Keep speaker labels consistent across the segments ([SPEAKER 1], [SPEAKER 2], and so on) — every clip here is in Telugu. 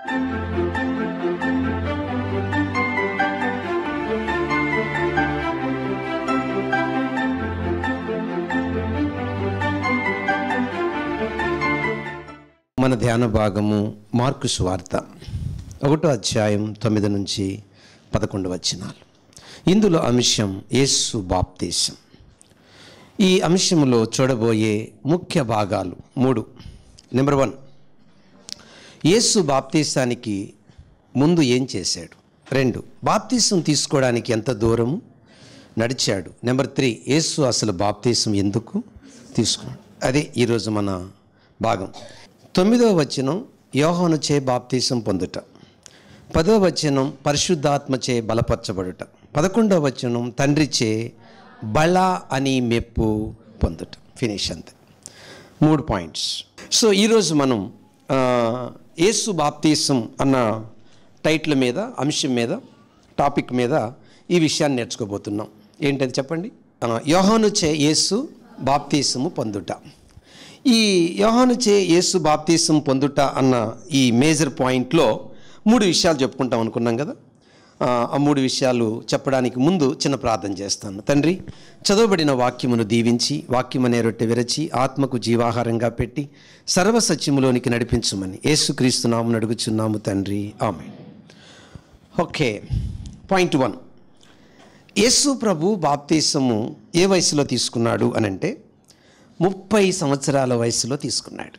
[SPEAKER 1] మన ధ్యాన భాగము మార్కు సువార్త ఒకటో అధ్యాయం తొమ్మిది నుంచి పదకొండు వచనాలు ఇందులో అంశం యేసు బాప్తీసం ఈ అంశంలో చూడబోయే ముఖ్య భాగాలు మూడు నెంబర్ వన్ యేసు బాప్తీసానికి ముందు ఏం చేశాడు రెండు బాప్తీసం తీసుకోవడానికి ఎంత దూరము నడిచాడు నెంబర్ త్రీ యేసు అసలు బాప్తీసం ఎందుకు తీసుకున్నాడు అదే ఈరోజు మన భాగం తొమ్మిదవ వచనం యోహాను చే బాప్తీసం పొందుట పదవ వచనం పరిశుద్ధాత్మచే బలపరచబడుట పదకొండవ వచనం తండ్రిచే బళ అని మెప్పు పొందుట ఫినిష్ అంతే మూడు పాయింట్స్ సో ఈరోజు మనం ఆ, యేసు బాప్తీసం అన్న టైటిల్ మీద అంశం మీద టాపిక్ మీద ఈ విషయాన్ని నేర్చుకోబోతున్నాం ఏంటది చెప్పండి ఆ, యోహాను చే యేసు బాప్తీసము పొందుట ఈ యోహాను చే యేసు బాప్తీసం పొందుట అన్న ఈ మేజర్ పాయింట్లో మూడు విషయాలు చెప్పుకుంటాం అనుకున్నాం కదా ఆ, ఆ మూడు విషయాలు చెప్పడానికి ముందు చిన్న ప్రార్థన చేస్తాను తండ్రి చదవబడిన వాక్యమును దీవించి వాక్యం అనే రొట్టె విరచి ఆత్మకు జీవాహారంగా పెట్టి సర్వసత్యములోనికి నడిపించమని యేసుక్రీస్తునామను అడుగుచున్నాము తండ్రి ఆమె ఓకే పాయింట్ వన్ యేసు ప్రభు బాప్తీసము ఏ వయసులో తీసుకున్నాడు అని అంటే ముప్పై సంవత్సరాల వయసులో తీసుకున్నాడు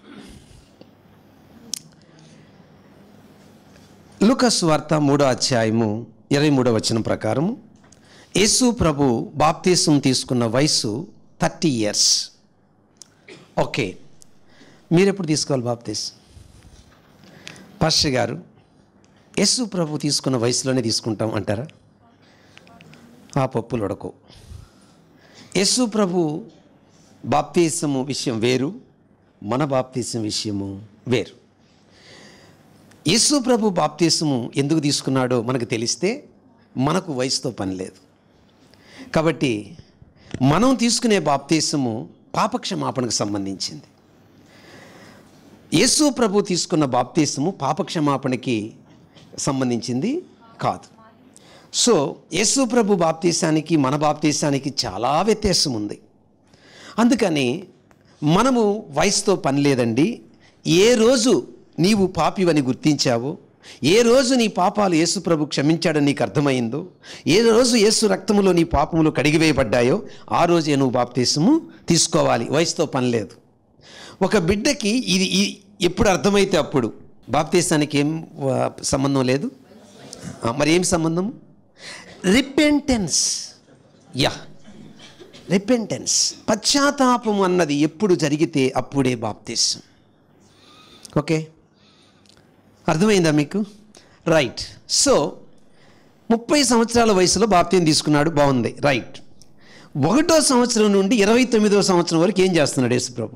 [SPEAKER 1] లూకస్ వార్త మూడో అధ్యాయము ఇరవై మూడో వచనం ప్రకారము యేసు ప్రభు బాప్తీసం తీసుకున్న వయసు థర్టీ ఇయర్స్ ఓకే మీరు ఎప్పుడు తీసుకోవాలి బాప్తీసం పాస్టర్ గారు యేసు ప్రభు తీసుకున్న వయసులోనే తీసుకుంటాం అంటారా ఆ పప్పులు ఉడకవు యేసు ప్రభు బాప్తీసము విషయం వేరు మన బాప్తీసం విషయము వేరు యేసు ప్రభు బాప్తీసము ఎందుకు తీసుకున్నాడో మనకు తెలిస్తే మనకు వయసుతో పని లేదు కాబట్టి మనం తీసుకునే బాప్తీసము పాపక్షమాపణకు సంబంధించింది యేసు ప్రభు తీసుకున్న బాప్తీసము పాపక్షమాపణకి సంబంధించింది కాదు సో యేసు ప్రభు బాప్తీసానికి మన బాప్తీసానికి చాలా వ్యత్యాసం ఉంది అందుకని మనము వయసుతో పని లేదండి ఏ రోజు నీవు పాపివని గుర్తించావో ఏ రోజు నీ పాపాలు యేసు ప్రభు క్షమించాడని నీకు అర్థమైందో ఏ రోజు యేసు రక్తములో నీ పాపములు కడిగివేయబడ్డాయో ఆ రోజే నువ్వు బాప్తీసము తీసుకోవాలి వయసుతో పని లేదు ఒక బిడ్డకి ఇది ఈ- ఎప్పుడు అర్థమైతే అప్పుడు బాప్తీసానికి ఏం ఆ, సంబంధం లేదు ఆ, మరి ఏం సంబంధం రిపెంటెన్స్ యా రిపెంటెన్స్ పశ్చాత్తాపం అన్నది ఎప్పుడు జరిగితే అప్పుడే బాప్తీసం ఓకే అర్థమైందా మీకు రైట్ సో ముప్పై సంవత్సరాల వయసులో బాప్తీయం తీసుకున్నాడు బాగుంది రైట్ ఒకటో సంవత్సరం నుండి ఇరవై తొమ్మిదో సంవత్సరం వరకు ఏం చేస్తున్నాడు యేసుప్రభు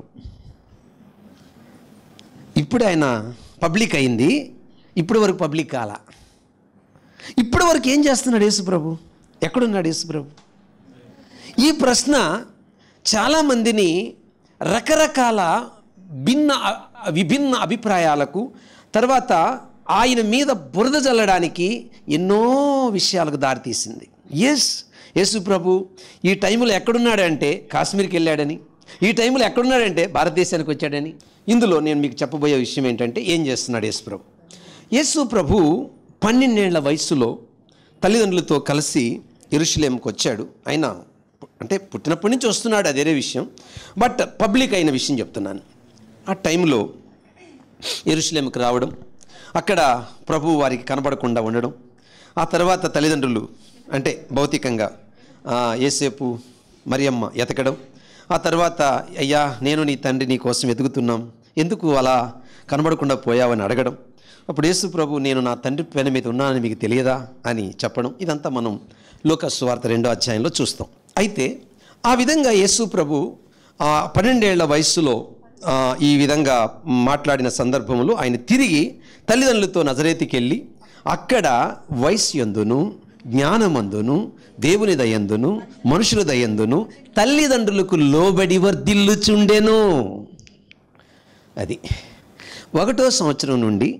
[SPEAKER 1] ఇప్పుడు ఆయన పబ్లిక్ అయింది ఇప్పుడు వరకు పబ్లిక్ కాల ఇప్పుడు వరకు ఏం చేస్తున్నాడు యేసుప్రభు ఎక్కడున్నాడు యేసుప్రభు ఈ ప్రశ్న చాలామందిని రకరకాల భిన్న అ- విభిన్న అభిప్రాయాలకు తర్వాత ఆయన మీద బురద జల్లడానికి ఎన్నో విషయాలకు దారితీసింది ఎస్ యేసు ప్రభు ఈ టైంలో ఎక్కడున్నాడంటే కాశ్మీర్కి వెళ్ళాడని ఈ టైంలో ఎక్కడున్నాడంటే భారతదేశానికి వచ్చాడని ఇందులో నేను మీకు చెప్పబోయే విషయం ఏంటంటే ఏం చేస్తున్నాడు యేసు ప్రభు యేసు ప్రభు పన్నెండేళ్ల వయసులో తల్లిదండ్రులతో కలిసి ఎరుషులేంకి వచ్చాడు ఆయన అంటే పుట్టినప్పటి నుంచి వస్తున్నాడు అదేరే విషయం బట్ పబ్లిక్ అయిన విషయం చెప్తున్నాను ఆ టైంలో ఎరుషులేంకి రావడం అక్కడ ప్రభు వారికి కనబడకుండా ఉండడం ఆ తర్వాత తల్లిదండ్రులు అంటే భౌతికంగా ఆ, ఏసేపు మరియమ్మ ఎతకడం ఆ తర్వాత అయ్యా నేను నీ తండ్రి నీ కోసం ఎదుగుతున్నాం ఎందుకు అలా కనబడకుండా పోయావని అడగడం అప్పుడు యేసు ప్రభు నేను నా తండ్రి పైన మీద ఉన్నానని మీకు తెలియదా అని చెప్పడం ఇదంతా మనం లోక సువార్త రెండో అధ్యాయంలో చూస్తాం అయితే ఆ విధంగా యేసు ప్రభు ఆ పన్నెండేళ్ల వయస్సులో ఆ, ఈ విధంగా మాట్లాడిన సందర్భంలో ఆయన తిరిగి తల్లిదండ్రులతో నజరేతికి వెళ్ళి అక్కడ వయస్యందును జ్ఞానమందును దేవుని దయందును మనుషుల దయందును తల్లిదండ్రులకు లోబడి వర్ధిల్లుచుండెను అది ఒకటో సంవత్సరం నుండి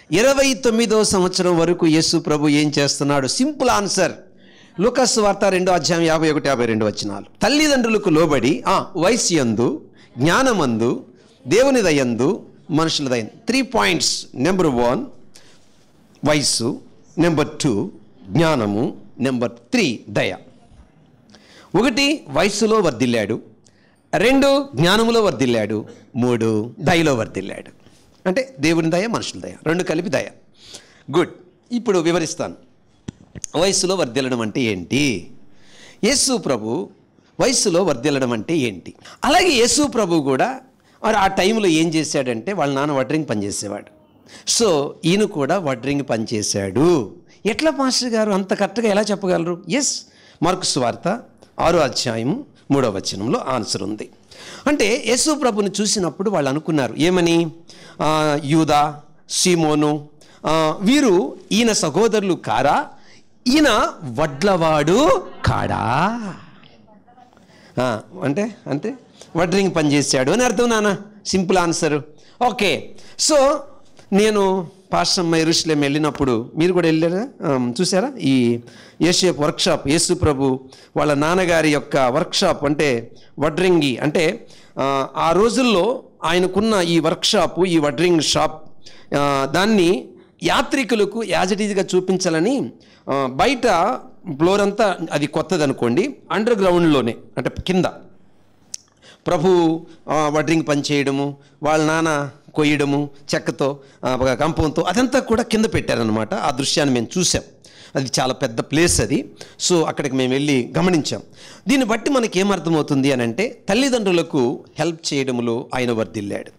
[SPEAKER 1] ఇరవై తొమ్మిదో సంవత్సరం వరకు యేసు ప్రభు ఏం చేస్తున్నాడు సింపుల్ ఆన్సర్ లుకస్ వార్త రెండో అధ్యాయం యాభై ఒకటి యాభై రెండు వచ్చినాలు తల్లిదండ్రులకు లోబడి ఆ వయసు యందు జ్ఞానమందు దేవుని దయందు మనుషుల దయం త్రీ పాయింట్స్ నెంబర్ వన్ వయస్సు నెంబర్ టూ జ్ఞానము నెంబర్ త్రీ దయ ఒకటి వయస్సులో వర్ధిల్లాడు రెండు జ్ఞానములో వర్ధిల్లాడు మూడు దయలో వర్ధిల్లాడు అంటే దేవుని దయ మనుషుల దయ రెండు కలిపి దయ గుడ్ ఇప్పుడు వివరిస్తాను వయస్సులో వర్ధిల్లడం అంటే ఏంటి యేసు ప్రభు వయస్సులో వర్ధిల్లడం అంటే ఏంటి అలాగే యేసు ప్రభు కూడా మరి ఆ టైంలో ఏం చేశాడంటే వాళ్ళ నాన్న వడ్రింగ్ పనిచేసేవాడు సో ఈయన కూడా వడ్రింగ్ పనిచేశాడు ఎట్లా మాస్టర్ గారు అంత కరెక్ట్గా ఎలా చెప్పగలరు ఎస్ మార్కు స్వార్త ఆరో అధ్యాయము మూడో వచనంలో ఆన్సర్ ఉంది అంటే యేసు ప్రభుని చూసినప్పుడు వాళ్ళు అనుకున్నారు ఏమని ఆ, యూదా సీమోను ఆ, వీరు ఈయన సహోదరులు కారా ఈయన వడ్లవాడు కాడా ఆ, అంటే అంతే వడ్రింగ్ పని చేశాడు అని అర్థం నాన్న సింపుల్ ఆన్సర్ ఓకే సో నేను పాస్టమ్మ ఎరుషులేం వెళ్ళినప్పుడు మీరు కూడా వెళ్ళారా ఆ, చూసారా ఈ ఏషియప్ వర్క్షాప్ యేసు ప్రభు వాళ్ళ నాన్నగారి యొక్క వర్క్షాప్ అంటే వడ్రింగి అంటే ఆ, ఆ రోజుల్లో ఆయనకున్న ఈ వర్క్షాపు ఈ వడ్రింగ్ షాప్ ఆ, దాన్ని యాత్రికులకు యాజిటీజ్గా చూపించాలని ఆ, బయట ఫ్లోర్ అంతా అది కొత్తది అనుకోండి అండర్ గ్రౌండ్లోనే అంటే కింద ప్రభు ఆ, వడ్రింగ్ పని చేయడము వాళ్ళ నాన్న కొయ్యడము చెక్కతో ఆ, ఒక కంపంతో అదంతా కూడా కింద పెట్టారనమాట ఆ దృశ్యాన్ని మేము చూసాం అది చాలా పెద్ద ప్లేస్ అది సో అక్కడికి మేము వెళ్ళి గమనించాం దీన్ని బట్టి మనకి ఏమర్థమవుతుంది అని అంటే తల్లిదండ్రులకు హెల్ప్ చేయడంలో ఆయన వర్ధిల్లాడు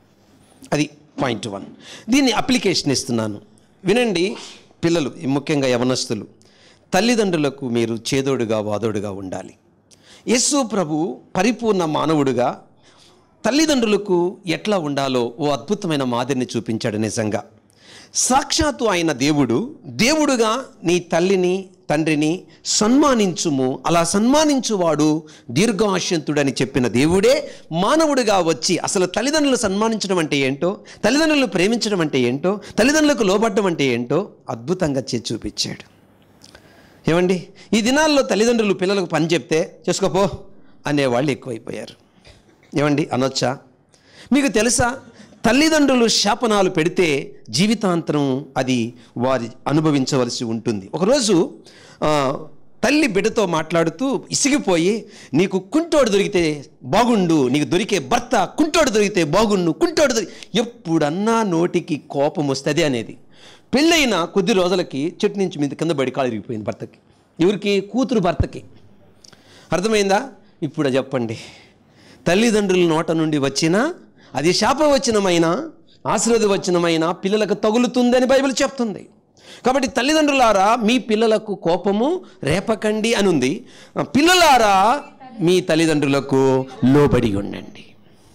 [SPEAKER 1] అది పాయింట్ వన్ దీన్ని అప్లికేషన్ ఇస్తున్నాను వినండి పిల్లలు ముఖ్యంగా యవనస్తులు తల్లిదండ్రులకు మీరు చేదోడుగా వాదోడుగా ఉండాలి యేసు ప్రభు పరిపూర్ణ మానవుడుగా తల్లిదండ్రులకు ఎట్లా ఉండాలో ఓ అద్భుతమైన మాదిరిని చూపించాడు నిజంగా సాక్షాత్తు ఆయన దేవుడు దేవుడుగా నీ తల్లిని తండ్రిని సన్మానించుము అలా సన్మానించువాడు దీర్ఘాశంతుడని చెప్పిన దేవుడే మానవుడిగా వచ్చి అసలు తల్లిదండ్రులు సన్మానించడం అంటే ఏంటో తల్లిదండ్రులను ప్రేమించడం అంటే ఏంటో తల్లిదండ్రులకు లోబడ్డం అంటే ఏంటో అద్భుతంగా చేసి చూపించాడు ఏమండి ఈ దినాల్లో తల్లిదండ్రులు పిల్లలకు పని చెప్తే చేసుకోపో అనేవాళ్ళు ఎక్కువైపోయారు ఏమండి అనొచ్చా మీకు తెలుసా తల్లిదండ్రులు శాపనాలు పెడితే జీవితాంతరం అది వారి అనుభవించవలసి ఉంటుంది ఒకరోజు ఆ, తల్లి బిడ్డతో మాట్లాడుతూ ఇసిగిపోయి నీకు కుంటోడు దొరికితే బాగుండు నీకు దొరికే భర్త కుంటోడు దొరికితే బాగుండు కుంటోడు దొరికి ఎప్పుడన్నా నోటికి కోపం వస్తుంది అనేది పెళ్ళైన కొద్ది రోజులకి చెట్టు నుంచి మీద కింద బడి కాలు ఇరిగిపోయింది భర్తకి ఎవరికి కూతురు భర్తకి అర్థమైందా ఇప్పుడు చెప్పండి తల్లిదండ్రుల నోట నుండి వచ్చిన అది శాపవచనమైన ఆశీర్వదవచనమైన పిల్లలకు తగులుతుందని బైబిల్ చెప్తుంది కాబట్టి తల్లిదండ్రులారా మీ పిల్లలకు కోపము రేపకండి అని ఉంది పిల్లలారా మీ తల్లిదండ్రులకు లోబడి ఉండండి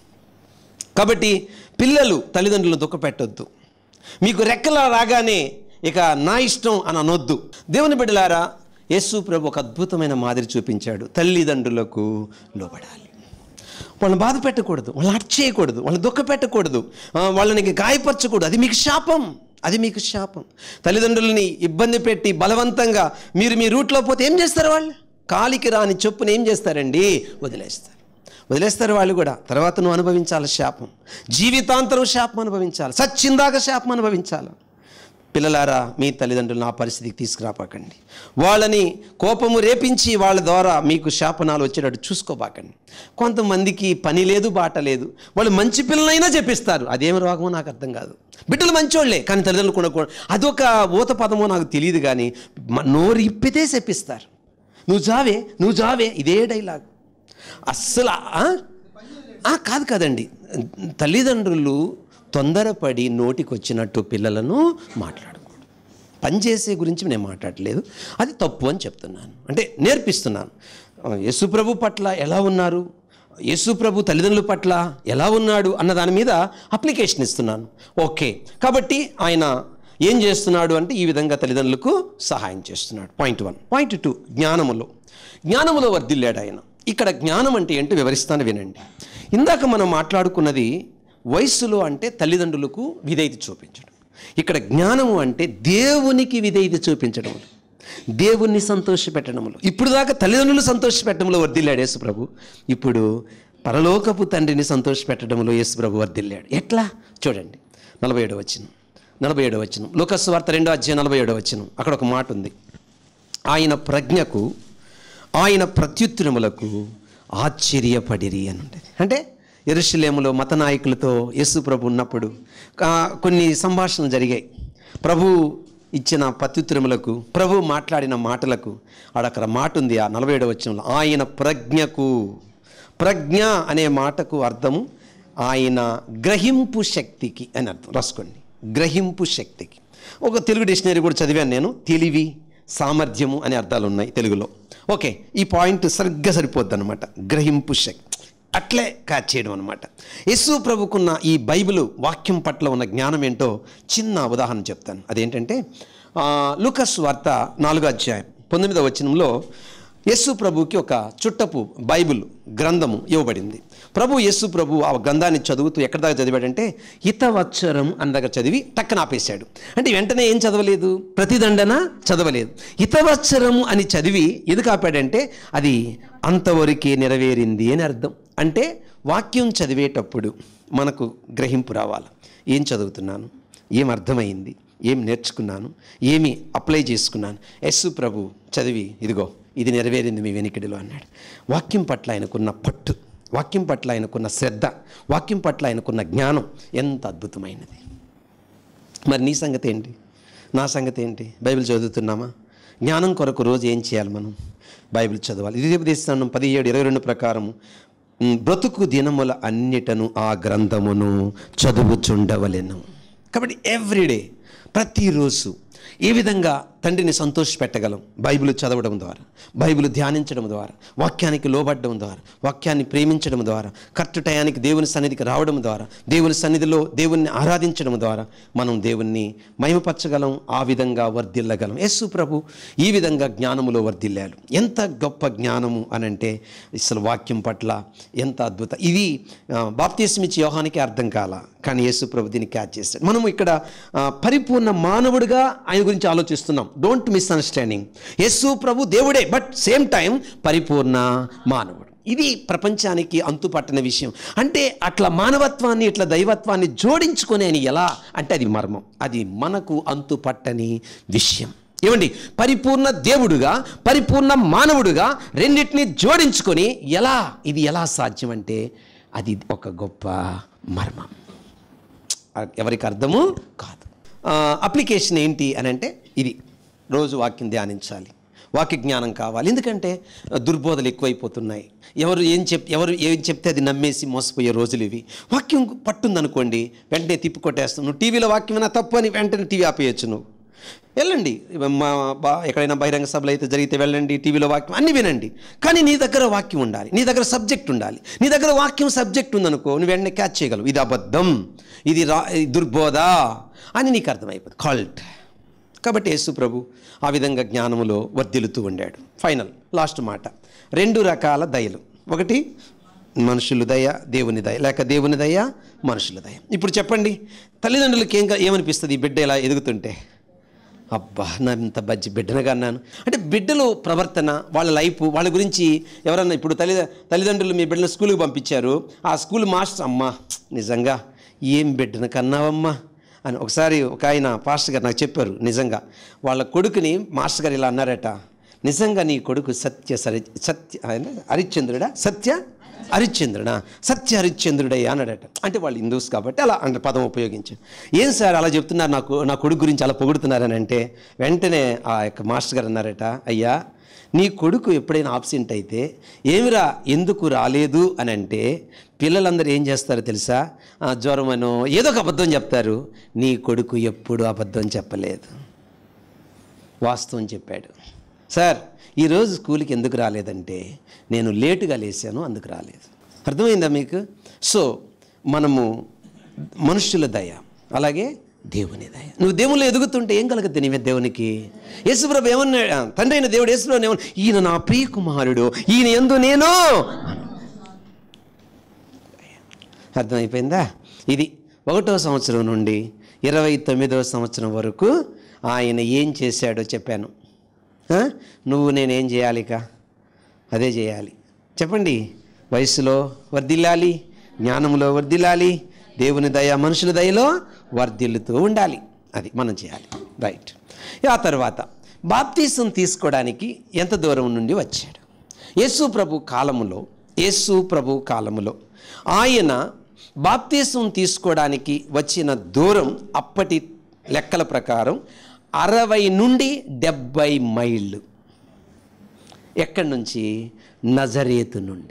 [SPEAKER 1] కాబట్టి పిల్లలు తల్లిదండ్రులను దుఃఖపెట్టొద్దు మీకు రెక్కల రాగానే ఇక నా ఇష్టం అని అనొద్దు దేవుని బిడ్డలారా యేసు ప్రభు ఒక అద్భుతమైన మాదిరి చూపించాడు తల్లిదండ్రులకు లోబడాలి వాళ్ళని బాధ పెట్టకూడదు వాళ్ళని అట్ చేయకూడదు వాళ్ళని దుఃఖ పెట్టకూడదు ఆ, వాళ్ళని గాయపరచకూడదు అది మీకు శాపం అది మీకు శాపం తల్లిదండ్రులని ఇబ్బంది పెట్టి బలవంతంగా మీరు మీ రూట్లో పోతే ఏం చేస్తారు వాళ్ళు కాలికి రాని చొప్పున ఏం చేస్తారండి వదిలేస్తారు వదిలేస్తారు వాళ్ళు కూడా తర్వాత నువ్వు అనుభవించాలి శాపం జీవితాంతరం శాపం అనుభవించాలి సచ్చిందాక శాపం అనుభవించాలి పిల్లలారా మీ తల్లిదండ్రులు నా పరిస్థితికి తీసుకురాపాకండి వాళ్ళని కోపము రేపించి వాళ్ళ ద్వారా మీకు శాపనాలు వచ్చేటట్టు చూసుకోబాకండి కొంతమందికి పని లేదు బాట లేదు వాళ్ళు మంచి పిల్లలైనా చెప్పిస్తారు అదేమి రోగమో నాకు అర్థం కాదు బిడ్డలు మంచోళ్లే కానీ తల్లిదండ్రులు కూడా కూడా అదొక ఊత పదమో నాకు తెలియదు కానీ మ- నోరు ఇప్పితే చెప్పిస్తారు నువ్వు జావే నువ్వు జావే ఇదే డైలాగ్ అస్సలు ఆ? ఆ, కాదు కాదండి తల్లిదండ్రులు తొందరపడి నోటికి వచ్చినట్టు పిల్లలను మాట్లాడకూడదు పనిచేసే గురించి నేను మాట్లాడలేదు అది తప్పు అని చెప్తున్నాను అంటే నేర్పిస్తున్నాను యేసు ప్రభు పట్ల ఎలా ఉన్నారు యేసు ప్రభు తల్లిదండ్రుల పట్ల ఎలా ఉన్నాడు అన్న దాని మీద అప్లికేషన్ ఇస్తున్నాను ఓకే కాబట్టి ఆయన ఏం చేస్తున్నాడు అంటే ఈ విధంగా తల్లిదండ్రులకు సహాయం చేస్తున్నాడు పాయింట్ వన్ పాయింట్ టూ జ్ఞానములో జ్ఞానములో వర్ధిల్లాడు ఆయన ఇక్కడ జ్ఞానం అంటే ఏంటో వివరిస్తాను వినండి ఇందాక మనం మాట్లాడుకున్నది వయస్సులో అంటే తల్లిదండ్రులకు విధేయత చూపించడం ఇక్కడ జ్ఞానము అంటే దేవునికి విధేయత చూపించడములు దేవుణ్ణి సంతోషపెట్టడములు ఇప్పుడు దాకా తల్లిదండ్రులు సంతోషపెట్టడంలో వర్దిల్లాడు యేసు ప్రభు ఇప్పుడు పరలోకపు తండ్రిని సంతోషపెట్టడంలో యేసు ప్రభు వర్దిల్లాడు ఎట్లా చూడండి నలభై ఏడో వచ్చిన నలభై ఏడో వచ్చిన లోకస్ వార్త రెండో అధ్యాయం నలభై ఏడో వచ్చిన అక్కడ ఒక మాట ఉంది ఆయన ప్రజ్ఞకు ఆయన ప్రత్యుత్తరములకు ఆశ్చర్యపడిరి అని ఉంటుంది అంటే ఎరుషలేములో మత నాయకులతో యేసు ప్రభు ఉన్నప్పుడు ఆ, కొన్ని సంభాషణలు జరిగాయి ప్రభు ఇచ్చిన ప్రత్యుత్తరములకు ప్రభు మాట్లాడిన మాటలకు ఆడక్కడ మాట ఉంది ఆ నలభై ఏడవ వచనంలో ఆయన ప్రజ్ఞకు ప్రజ్ఞ అనే మాటకు అర్థము ఆయన గ్రహింపు శక్తికి అని అర్థం రాసుకోండి గ్రహింపు శక్తికి ఒక తెలుగు డిక్షనరీ కూడా చదివాను నేను తెలివి సామర్థ్యము అనే అర్థాలు ఉన్నాయి తెలుగులో ఓకే ఈ పాయింట్ సరిగ్గా సరిపోద్ది అనమాట గ్రహింపు శక్తి అట్లే క్యాచ్ చేయడం అనమాట యేసు ప్రభుకున్న ఈ బైబిల్ వాక్యం పట్ల ఉన్న జ్ఞానం ఏంటో చిన్న ఉదాహరణ చెప్తాను అదేంటంటే ఆ, లూకస్ వార్త నాలుగో అధ్యాయం పంతొమ్మిదవ వచనంలో యేసు ప్రభుకి ఒక చుట్టపు బైబిల్ గ్రంథము ఇవ్వబడింది ప్రభు యేసు ప్రభు ఆ గ్రంథాన్ని చదువుతూ ఎక్కడి దాకా చదివాడంటే హితవత్సరం అన్న దగ్గర చదివి టక్కన ఆపేశాడు అంటే వెంటనే ఏం చదవలేదు ప్రతిదండన చదవలేదు హితవత్సరము అని చదివి ఎందుకు ఆపాడంటే అది అంతవరకే నెరవేరింది అని అర్థం అంటే వాక్యం చదివేటప్పుడు మనకు గ్రహింపు రావాలి ఏం చదువుతున్నాను ఏం అర్థమైంది ఏం నేర్చుకున్నాను ఏమి అప్లై చేసుకున్నాను యస్సు ప్రభు చదివి ఇదిగో ఇది నెరవేరింది మీ వెనికిడిలో అన్నాడు వాక్యం పట్ల ఆయనకున్న పట్టు వాక్యం పట్ల ఆయనకున్న శ్రద్ధ వాక్యం పట్ల ఆయనకున్న జ్ఞానం ఎంత అద్భుతమైనది మరి నీ సంగతి ఏంటి నా సంగతి ఏంటి బైబిల్ చదువుతున్నామా జ్ఞానం కొరకు రోజు ఏం చేయాలి మనం బైబిల్ చదవాలి ఇది ఉపదేశం పదిహేడు ఇరవై రెండు ప్రకారం ఉమ్, బ్రతుకు దినముల అన్నిటను ఆ గ్రంథమును చదువుచుండవలెను కాబట్టి ఎవ్రీడే ప్రతిరోజు ఏ విధంగా తండ్రిని సంతోషపెట్టగలం బైబిల్ చదవడం ద్వారా బైబిల్ ధ్యానించడం ద్వారా వాక్యానికి లోబడడం ద్వారా వాక్యాన్ని ప్రేమించడం ద్వారా కరెక్ట్ టయానికి దేవుని సన్నిధికి రావడం ద్వారా దేవుని సన్నిధిలో దేవుణ్ణి ఆరాధించడం ద్వారా మనం దేవుణ్ణి మహిమపరచగలం ఆ విధంగా వర్ధిల్లగలం యేసు ప్రభు ఈ విధంగా జ్ఞానములో వర్ధిల్లాడు ఎంత గొప్ప జ్ఞానము అనంటే అసలు వాక్యం పట్ల ఎంత అద్భుత ఇది బాప్తీసమిచ్చి యోహానికి అర్థం కాల కానీ యేసు ప్రభు దీన్ని క్యాచ్ చేస్తాడు మనం ఇక్కడ ఆ, పరిపూర్ణ మానవుడిగా ఆయన గురించి ఆలోచిస్తున్నాం డోంట్ మిస్ అండర్స్టాండింగ్ యేసు ప్రభు దేవుడే బట్ సేమ్ టైం పరిపూర్ణ మానవుడు ఇది ప్రపంచానికి అంతుపట్టని విషయం అంటే అట్లా మానవత్వాన్ని ఇట్లా దైవత్వాన్ని జోడించుకొని ఆయన ఎలా అంటే అది మర్మం అది మనకు అంతుపట్టని విషయం ఏమండి పరిపూర్ణ దేవుడుగా పరిపూర్ణ మానవుడుగా రెండింటిని జోడించుకొని ఎలా ఇది ఎలా సాధ్యం అంటే అది ఒక గొప్ప మర్మం ఎవరికి అర్థము కాదు ఆ, అప్లికేషన్ ఏంటి అని అంటే ఇది రోజు వాక్యం ధ్యానించాలి వాక్య జ్ఞానం కావాలి ఎందుకంటే ఆ, దుర్బోధలు ఎక్కువైపోతున్నాయి ఎవరు ఏం చెప్ ఎవరు ఏం చెప్తే అది నమ్మేసి మోసపోయే రోజులు ఇవి వాక్యం పట్టుందనుకోండి వెంటనే తిప్పి కొట్టేస్తాం నువ్వు టీవీలో వాక్యం వినా తప్పు అని వెంటనే టీవీ ఆపేయచ్చు నువ్వు వెళ్ళండి మా బా ఎక్కడైనా బహిరంగ సభలు అయితే జరిగితే వెళ్ళండి టీవీలో వాక్యం అన్నీ వినండి కానీ నీ దగ్గర వాక్యం ఉండాలి నీ దగ్గర సబ్జెక్ట్ ఉండాలి నీ దగ్గర వాక్యం సబ్జెక్ట్ ఉందనుకో నువ్వు వెంటనే క్యాచ్ చేయగలవు ఇది అబద్ధం ఇది రా ఇది దుర్బోధ అని నీకు అర్థమైపోతుంది కాల్ట్ కాబట్టి యేసు ప్రభు ఆ విధంగా జ్ఞానములో వర్ధిల్లుతూ ఉండాడు ఫైనల్ లాస్ట్ మాట రెండు రకాల దయలు ఒకటి మనుషులు దయ దేవుని దయ లేక దేవుని దయ మనుషుల దయ ఇప్పుడు చెప్పండి తల్లిదండ్రులకి ఏం ఏమనిపిస్తుంది ఈ బిడ్డ ఇలా ఎదుగుతుంటే అబ్బా నా ఇంత బజ్జి బిడ్డనగా అన్నాను అంటే బిడ్డలు ప్రవర్తన వాళ్ళ లైఫ్ వాళ్ళ గురించి ఎవరన్నా ఇప్పుడు తల్లి తల్లిదండ్రులు మీ బిడ్డలు స్కూల్కి పంపించారు ఆ స్కూల్ మాస్టర్ అమ్మా నిజంగా ఏం బిడ్డను కన్నావమ్మా అని ఒకసారి ఒక ఆయన పాస్టర్ గారు నాకు చెప్పారు నిజంగా వాళ్ళ కొడుకుని మాస్టర్ గారు ఇలా అన్నారట నిజంగా నీ కొడుకు సత్య సరి సత్య ఆయన హరిశ్చంద్రుడా సత్య హరిశ్చంద్రుడా సత్య హరిశ్చంద్రుడయ్యా అన్నాడట అంటే వాళ్ళు హిందూస్ కాబట్టి అలా అంటే పదం ఉపయోగించారు ఏం సార్ అలా చెప్తున్నారు నాకు నా కొడుకు గురించి అలా పొగుడుతున్నారని అంటే వెంటనే ఆ యొక్క మాస్టర్ గారు అన్నారట అయ్యా నీ కొడుకు ఎప్పుడైనా ఆబ్సెంట్ అయితే ఏమిరా ఎందుకు రాలేదు అని అంటే పిల్లలందరూ ఏం చేస్తారో తెలుసా ఆ, జ్వరమనో ఏదో ఒక అబద్ధం చెప్తారు నీ కొడుకు ఎప్పుడు అబద్ధం చెప్పలేదు వాస్తవం చెప్పాడు సార్ ఈరోజు స్కూల్కి ఎందుకు రాలేదంటే నేను లేటుగా లేచాను అందుకు రాలేదు అర్థమైందా మీకు సో మనము మనుషుల దయ అలాగే దేవుని దయ నువ్వు దేవుళ్ళు ఎదుగుతుంటే ఏం కలుగుతుంది నీ మీద దేవునికి యేసుప్రభు ఏమన్నా తండ్రి అయిన దేవుడు యేసుప్రభు ఏమన్నా ఈయన నా ప్రియ కుమారుడు ఈయన ఎందు నేను అర్థమైపోయిందా ఇది ఒకటో సంవత్సరం నుండి ఇరవై తొమ్మిదవ సంవత్సరం వరకు ఆయన ఏం చేశాడో చెప్పాను ఆ? నువ్వు నేనేం చేయాలి ఇక అదే చేయాలి చెప్పండి వయసులో వర్ధిల్లాలి జ్ఞానంలో వర్ధిల్లాలి దేవుని దయ మనుషుల దయలో వర్ధిల్లుతూ ఉండాలి అది మనం చేయాలి రైట్ ఆ తర్వాత బాప్తీసం తీసుకోవడానికి ఎంత దూరం నుండి వచ్చాడు యేసు ప్రభు కాలములో యేసు ప్రభు కాలములో ఆయన బాప్తీసం తీసుకోవడానికి వచ్చిన దూరం అప్పటి లెక్కల ప్రకారం అరవై నుండి డెబ్బై మైళ్ళు ఎక్కడి నుంచి నజరేతు నుండి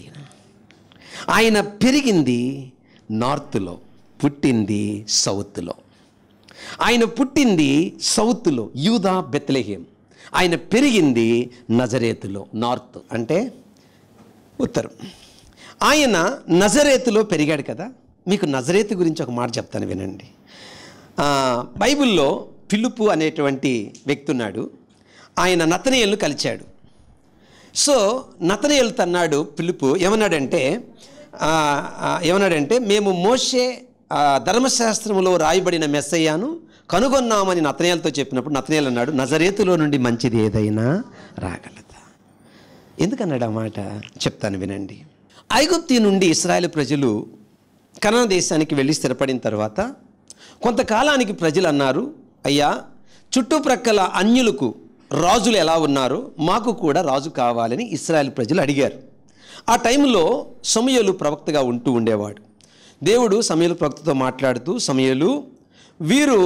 [SPEAKER 1] ఆయన పెరిగింది నార్త్లో పుట్టింది సౌత్లో ఆయన పుట్టింది సౌత్లో యూదా బెత్లెహేం ఆయన పెరిగింది నజరేతులో నార్త్ అంటే ఉత్తరం ఆయన నజరేతులో పెరిగాడు కదా మీకు నజరేతు గురించి ఒక మాట చెప్తాను వినండి ఆ, బైబిల్లో ఫిలిపు అనేటువంటి వ్యక్తి ఉన్నాడు ఆయన నతనీయులను కలిచాడు సో నతనీయులు తన్నాడు పిలుపు ఏమన్నాడంటే ఆ, ఆ, ఏమన్నాడంటే మేము మోషే ఆ, ధర్మశాస్త్రములో రాయబడిన మెస్సయ్యాను కనుగొన్నామని నతనీయులతో చెప్పినప్పుడు నతనీయులు అన్నాడు నజరేతులో నుండి మంచిది ఏదైనా రాగలదా ఎందుకన్నాడు ఆ మాట చెప్తాను వినండి ఐగుప్తి నుండి ఇస్రాయేల్ ప్రజలు కనాన దేశానికి వెళ్ళి స్థిరపడిన తర్వాత కొంతకాలానికి ప్రజలు అన్నారు అయ్యా చుట్టుప్రక్కల అన్యులకు రాజులు ఎలా ఉన్నారో మాకు కూడా రాజు కావాలని ఇస్రాయేల్ ప్రజలు అడిగారు ఆ టైంలో సమయలు ప్రవక్తగా ఉంటూ ఉండేవాడు దేవుడు సమయలు ప్రవక్తతో మాట్లాడుతూ సమయలు వీరు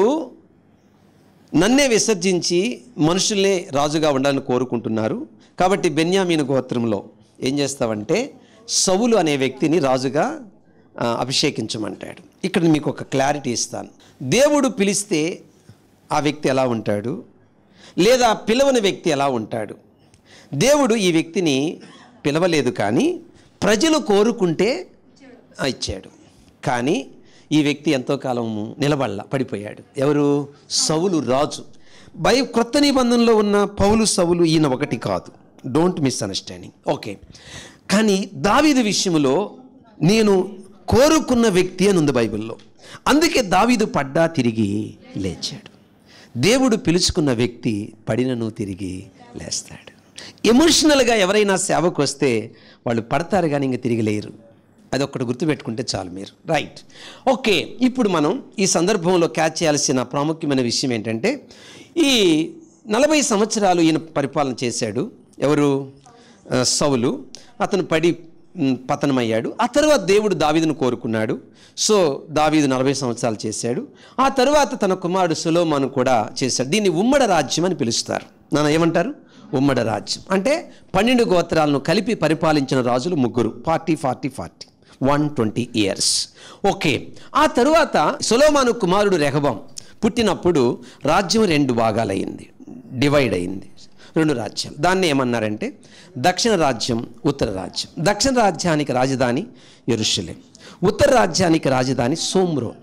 [SPEAKER 1] నన్నే విసర్జించి మనుషుల్నే రాజుగా ఉండాలని కోరుకుంటున్నారు కాబట్టి బెన్యామీను గోత్రంలో ఏం చేస్తావంటే సవులు అనే వ్యక్తిని రాజుగా ఆ, అభిషేకించమంటాడు ఇక్కడ మీకు ఒక క్లారిటీ ఇస్తాను దేవుడు పిలిస్తే ఆ వ్యక్తి ఎలా ఉంటాడు లేదా పిలవని వ్యక్తి ఎలా ఉంటాడు దేవుడు ఈ వ్యక్తిని పిలవలేదు కానీ ప్రజలు కోరుకుంటే ఆ, ఇచ్చాడు కానీ ఈ వ్యక్తి ఎంతో కాలం నిలబడలా పడిపోయాడు ఎవరు సౌలు రాజు బై క్రొత్త నిబంధనలో ఉన్న పౌలు సౌలు ఈయన ఒకటి కాదు డోంట్ మిస్ అండర్స్టాండింగ్ ఓకే కానీ దావీదు విషయంలో నేను కోరుకున్న వ్యక్తి అని ఉంది బైబిల్లో అందుకే దావీదు పడ్డా తిరిగి లేచాడు దేవుడు పిలుచుకున్న వ్యక్తి పడినను తిరిగి లేస్తాడు ఎమోషనల్గా ఎవరైనా సేవకు వస్తే వాళ్ళు పడతారు కానీ ఇంక తిరిగి లేరు అది ఒక్కటి గుర్తుపెట్టుకుంటే చాలు మీరు రైట్ ఓకే ఇప్పుడు మనం ఈ సందర్భంలో క్యాచ్ చేయాల్సిన ప్రాముఖ్యమైన విషయం ఏంటంటే ఈ నలభై సంవత్సరాలు ఈయన పరిపాలన చేశాడు ఎవరు ఆ, సౌలు అతను పడి మ్, పతనమయ్యాడు ఆ తర్వాత దేవుడు దావీదును కోరుకున్నాడు సో దావీదు నలభై సంవత్సరాలు చేశాడు ఆ తర్వాత తన కుమారుడు సులోమాను కూడా చేశాడు దీన్ని ఉమ్మడ రాజ్యం అని పిలుస్తారు నాన్న ఏమంటారు ఉమ్మడ రాజ్యం అంటే పన్నెండు గోత్రాలను కలిపి పరిపాలించిన రాజులు ముగ్గురు forty forty forty one twenty years okay ఆ తరువాత సులోమాను కుమారుడు రెహబాం పుట్టినప్పుడు రాజ్యం రెండు భాగాలయ్యింది డివైడ్ అయింది రెండు రాజ్యాలు దాన్ని ఏమన్నారంటే దక్షిణ రాజ్యం ఉత్తర రాజ్యం దక్షిణ రాజ్యానికి రాజధాని ఎరుషలేం ఉత్తర రాజ్యానికి రాజధాని సోమ్రోన్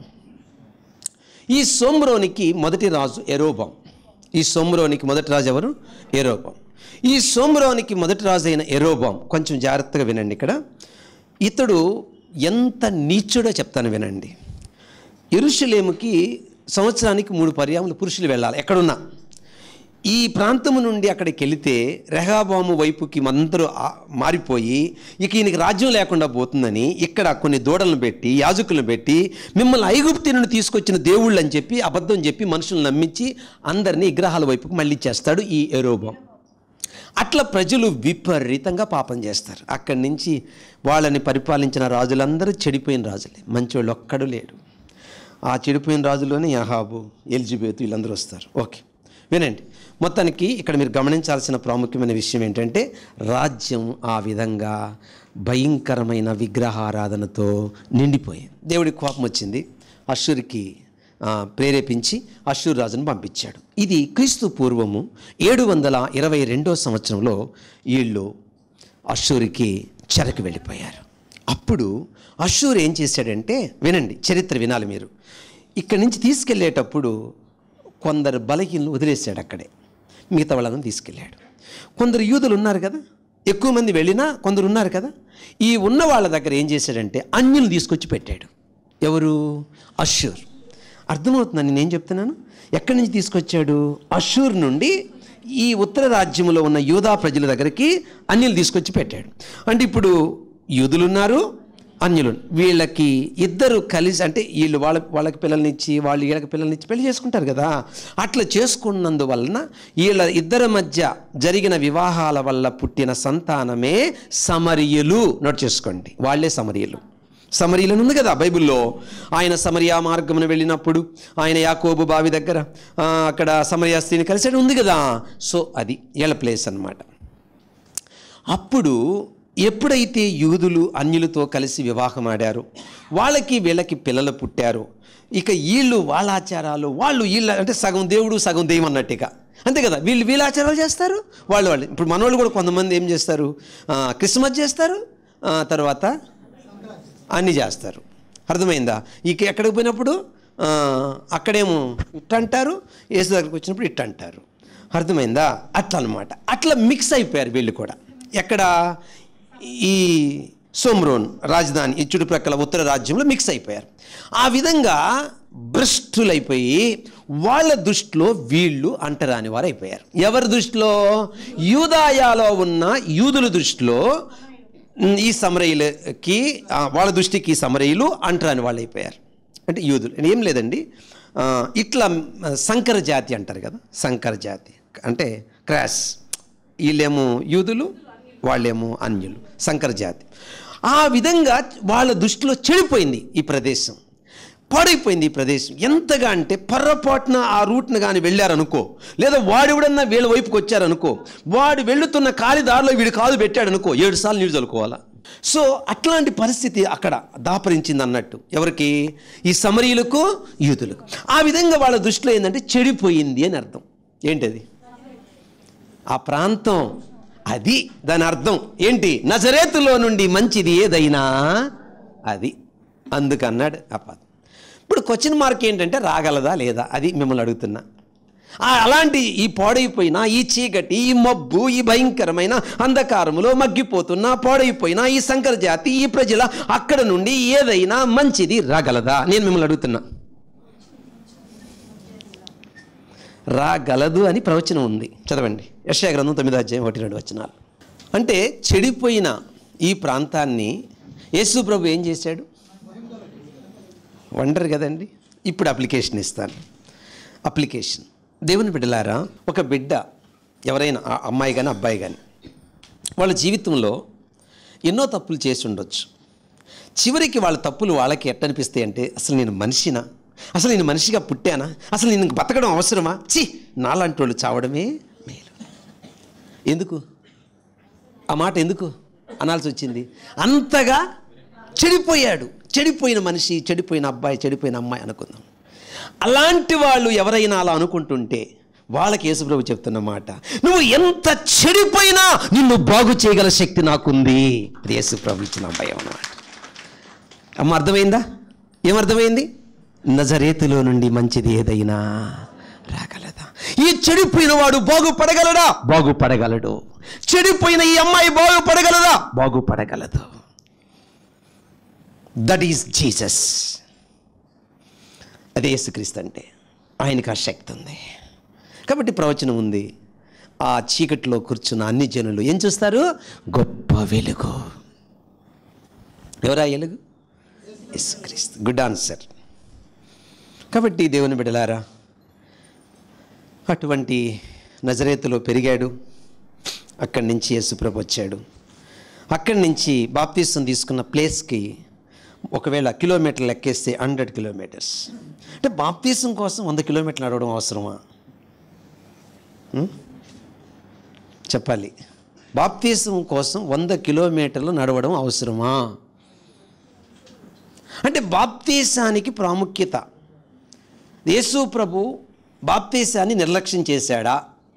[SPEAKER 1] ఈ సోమ్రోనికి మొదటి రాజు ఎరోబాం ఈ సోమ్రోనికి మొదటి రాజు ఎవరు ఎరోబాం ఈ సోమ్రోనికి మొదటి రాజు అయిన ఎరోబాం కొంచెం జాగ్రత్తగా వినండి ఇక్కడ ఇతడు ఎంత నీచుడో చెప్తాను వినండి ఎరుషలేముకి సంవత్సరానికి మూడు పర్యాములు పురుషులు వెళ్ళాలి ఎక్కడున్నా ఈ ప్రాంతము నుండి అక్కడికి వెళితే రెహాబాము వైపుకి అందరూ ఆ- మారిపోయి ఇక ఈయనకి రాజ్యం లేకుండా పోతుందని ఇక్కడ కొన్ని దూడలను పెట్టి యాజకులను పెట్టి మిమ్మల్ని ఐగుప్తి నుండి తీసుకొచ్చిన దేవుళ్ళు అని చెప్పి అబద్ధం చెప్పి మనుషులను నమ్మించి అందరినీ విగ్రహాల వైపుకి మళ్ళీ చేస్తాడు ఈ ఎరోబాం అట్లా ప్రజలు విపరీతంగా పాపం చేస్తారు అక్కడి నుంచి వాళ్ళని పరిపాలించిన రాజులందరూ చెడిపోయిన రాజులే మంచోళ్ళు ఒక్కడు లేడు ఆ చెడిపోయిన రాజులోనే యహాబు ఎలిజబెత్ వీళ్ళందరూ వస్తారు ఓకే వినండి మొత్తానికి ఇక్కడ మీరు గమనించాల్సిన ప్రాముఖ్యమైన విషయం ఏంటంటే రాజ్యం ఆ విధంగా భయంకరమైన విగ్రహారాధనతో నిండిపోయింది దేవుడికి కోపం వచ్చింది అశ్షూరికి ఆ, ప్రేరేపించి అశ్షూర్ రాజును పంపించాడు ఇది క్రీస్తు పూర్వము ఏడు వందల ఇరవై రెండో సంవత్సరంలో వీళ్ళు అశ్షూరికి చెరకు వెళ్ళిపోయారు అప్పుడు అశ్షూర్ ఏం చేశాడంటే వినండి చరిత్ర వినాలి మీరు ఇక్కడి నుంచి తీసుకెళ్ళేటప్పుడు కొందరు బలహీనలు వదిలేశాడు అక్కడే మిగతా వాళ్ళని తీసుకెళ్ళాడు కొందరు యూదులు ఉన్నారు కదా ఎక్కువ మంది వెళ్ళినా కొందరు ఉన్నారు కదా ఈ ఉన్న వాళ్ళ దగ్గర ఏం చేశాడంటే అన్యులు తీసుకొచ్చి పెట్టాడు ఎవరు అశ్షూర్ అర్థమవుతుందని నేనేం చెప్తున్నాను ఎక్కడి నుంచి తీసుకొచ్చాడు అషూర్ నుండి ఈ ఉత్తర రాజ్యంలో ఉన్న యూదా ప్రజల దగ్గరికి అన్యులు తీసుకొచ్చి పెట్టాడు అంటే ఇప్పుడు యూదులు ఉన్నారు అన్యులు వీళ్ళకి ఇద్దరు కలిసి అంటే వీళ్ళు వాళ్ళ వాళ్ళకి పిల్లల్నిచ్చి వాళ్ళు వీళ్ళకి పిల్లల్నిచ్చి పెళ్లి చేసుకుంటారు కదా అట్లా చేసుకున్నందువలన వీళ్ళ ఇద్దరి మధ్య జరిగిన వివాహాల వల్ల పుట్టిన సంతానమే సమరియలు నోట్ చేసుకోండి వాళ్ళే సమరియలు సమరీలను ఉంది కదా బైబిల్లో ఆయన సమరియా మార్గమును వెళ్ళినప్పుడు ఆయన యాకోబు బావి దగ్గర ఆ, అక్కడ సమరియా స్త్రీని కలిసాడు ఉంది కదా సో అది వీళ్ళ ప్లేస్ అన్నమాట అప్పుడు ఎప్పుడైతే యూదులు అన్యులతో కలిసి వివాహం ఆడారు వాళ్ళకి వీళ్ళకి పిల్లలు పుట్టారు ఇక వీళ్ళు వాళ్ళ ఆచారాలు వాళ్ళు వీళ్ళ అంటే సగం దేవుడు సగం దెయ్యం అన్నట్టుగా అంతే కదా వీళ్ళు వీళ్ళ ఆచారాలు చేస్తారు వాళ్ళు వాళ్ళు ఇప్పుడు మనోళ్ళు కూడా కొంతమంది ఏం చేస్తారు ఆ, క్రిస్మస్ చేస్తారు ఆ, తర్వాత అన్నీ చేస్తారు అర్థమైందా ఇక ఎక్కడికి పోయినప్పుడు ఆ, అక్కడేమో ఇట్ట అంటారు ఏసు దగ్గరికి వచ్చినప్పుడు ఇట్ట అంటారు అర్థమైందా అట్లా అనమాట అట్లా మిక్స్ అయిపోయారు వీళ్ళు కూడా ఎక్కడ ఈ సోమ్రోన్ రాజధాని ఈ చుట్టుప్రక్కల ఉత్తర రాజ్యంలో మిక్స్ అయిపోయారు ఆ విధంగా భ్రష్టులైపోయి వాళ్ళ దృష్టిలో వీళ్ళు అంటరాని వారు అయిపోయారు ఎవరి దృష్టిలో యూదాయాలో ఉన్న యూదుల దృష్టిలో ఉమ్, ఈ సమరయులకి ఆ, వాళ్ళ దృష్టికి ఈ సమరయులు అంటరాని వాళ్ళు అయిపోయారు అంటే యూదులు ఏం లేదండి ఆ, ఇట్లా మ, సంకర జాతి అంటారు కదా సంకర జాతి అంటే క్రాస్ వీళ్ళేమో యూదులు వాళ్ళేమో అన్యులు సంకర జాతి ఆ విధంగా వాళ్ళ దృష్టిలో చెడిపోయింది ఈ ప్రదేశం పాడైపోయింది ఈ ప్రదేశం ఎంతగా అంటే పొర్రపాటున ఆ రూట్ను కానీ వెళ్ళారనుకో లేదా వాడెవడన్నా వీళ్ళ వైపుకి వచ్చారనుకో వాడు వెళుతున్న కాలిదారిలో వీడు కాలు పెట్టాడనుకో ఏడు సార్లు నీళ్ళు చల్లుకోవాలా సో అట్లాంటి పరిస్థితి అక్కడ దాపరించింది అన్నట్టు ఎవరికి ఈ సమరీయులకు యూతులకు ఆ విధంగా వాళ్ళ దృష్టిలో ఏంటంటే చెడిపోయింది అని అర్థం ఏంటది ఆ ప్రాంతం అది దాని అర్థం ఏంటి నజరేతులో నుండి మంచిది ఏదైనా అది అందుకన్నాడు ఆ పదం ఇప్పుడు క్వశ్చన్ మార్క్ ఏంటంటే రాగలదా లేదా అది మిమ్మల్ని అడుగుతున్నా ఆ అలాంటి ఈ పాడైపోయిన ఈ చీకటి ఈ మబ్బు ఈ భయంకరమైన అంధకారములో మగ్గిపోతున్న పాడైపోయిన ఈ సంకర జాతి ఈ ప్రజల అక్కడ నుండి ఏదైనా మంచిది రాగలదా నేను మిమ్మల్ని అడుగుతున్నా రాగలదు అని ప్రవచనం ఉంది చదవండి యశా గ్రంథం తొమ్మిదో అధ్యాయం ఒకటి రెండు వచనాలు అంటే చెడిపోయిన ఈ ప్రాంతాన్ని యేసు ప్రభు ఏం చేశాడు వండర్ కదండి ఇప్పుడు అప్లికేషన్ ఇస్తాను అప్లికేషన్ దేవుని బిడ్డలారా ఒక బిడ్డ ఎవరైనా ఆ అమ్మాయి కానీ అబ్బాయి కానీ వాళ్ళ జీవితంలో ఎన్నో తప్పులు చేసి ఉండొచ్చు చివరికి వాళ్ళ తప్పులు వాళ్ళకి ఎట్టనిపిస్తాయి అంటే అసలు నేను మనిషినా అసలు నేను మనిషిగా పుట్టానా అసలు నేను బతకడం అవసరమా చి నాలాంటి వాళ్ళు చావడమే మేలు ఎందుకు ఆ మాట ఎందుకు అనాల్సి వచ్చింది అంతగా చెడిపోయాడు చెడిపోయిన మనిషి చెడిపోయిన అబ్బాయి చెడిపోయిన అమ్మాయి అనుకుందాం అలాంటి వాళ్ళు ఎవరైనా అలా అనుకుంటుంటే వాళ్ళకి యేసుప్రభు చెప్తున్న మాట నువ్వు ఎంత చెడిపోయినా నిన్ను బాగు చేయగల శక్తి నాకుంది అది యేసుప్రభు ఇచ్చిన భయం అన్నమాట అమ్మ అర్థమైందా ఏమర్థమైంది నజరేతులో నుండి మంచిది ఏదైనా రాగలదా ఈ చెడిపోయిన వాడు బాగుపడగలడా బాగుపడగలడు చెడిపోయిన ఈ అమ్మాయి బాగుపడగలదా బాగుపడగలదు దట్ ఈస్ జీసస్ అదే యేసుక్రీస్తు అంటే ఆయనకు ఆ శక్తి ఉంది కాబట్టి ప్రవచనం ఉంది ఆ చీకటిలో కూర్చున్న అన్ని జనులు ఏం చూస్తారు గొప్ప వెలుగు ఎవరా వెలుగు యేసుక్రీస్తు గుడ్ ఆన్సర్ కాబట్టి దేవుని బిడలారా అటువంటి నజరేతులో పెరిగాడు అక్కడి నుంచి యేసుప్రభు వచ్చాడు అక్కడి నుంచి బాప్తీసం తీసుకున్న ప్లేస్కి ఒకవేళ కిలోమీటర్లు లెక్కేస్తే హండ్రెడ్ కిలోమీటర్స్ అంటే బాప్తీసం కోసం వంద కిలోమీటర్లు నడవడం అవసరమా ఉం? చెప్పాలి బాప్తీసం కోసం వంద కిలోమీటర్లు నడవడం అవసరమా అంటే బాప్తీసానికి ప్రాముఖ్యత యేసు ప్రభు బాప్తీసాన్ని నిర్లక్ష్యం చేశాడా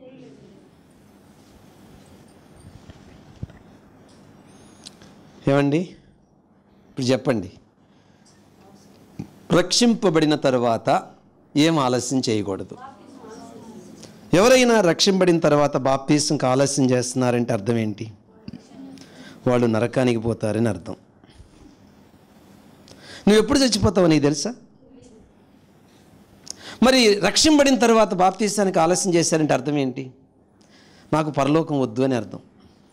[SPEAKER 1] ఏమండి ఇప్పుడు చెప్పండి రక్షింపబడిన తర్వాత ఏం ఆలస్యం చేయకూడదు ఎవరైనా రక్షింపబడిన తర్వాత బాప్తీసంకి ఆలస్యం చేస్తున్నారంటే అర్థం ఏంటి వాళ్ళు నరకానికి పోతారని అర్థం నువ్వు ఎప్పుడు చచ్చిపోతావు నీకు తెలుసా మరి రక్షింపడిన తర్వాత బాప్తీసానికి ఆలస్యం చేశారంటే అర్థం ఏంటి నాకు పరలోకం వద్దు అని అర్థం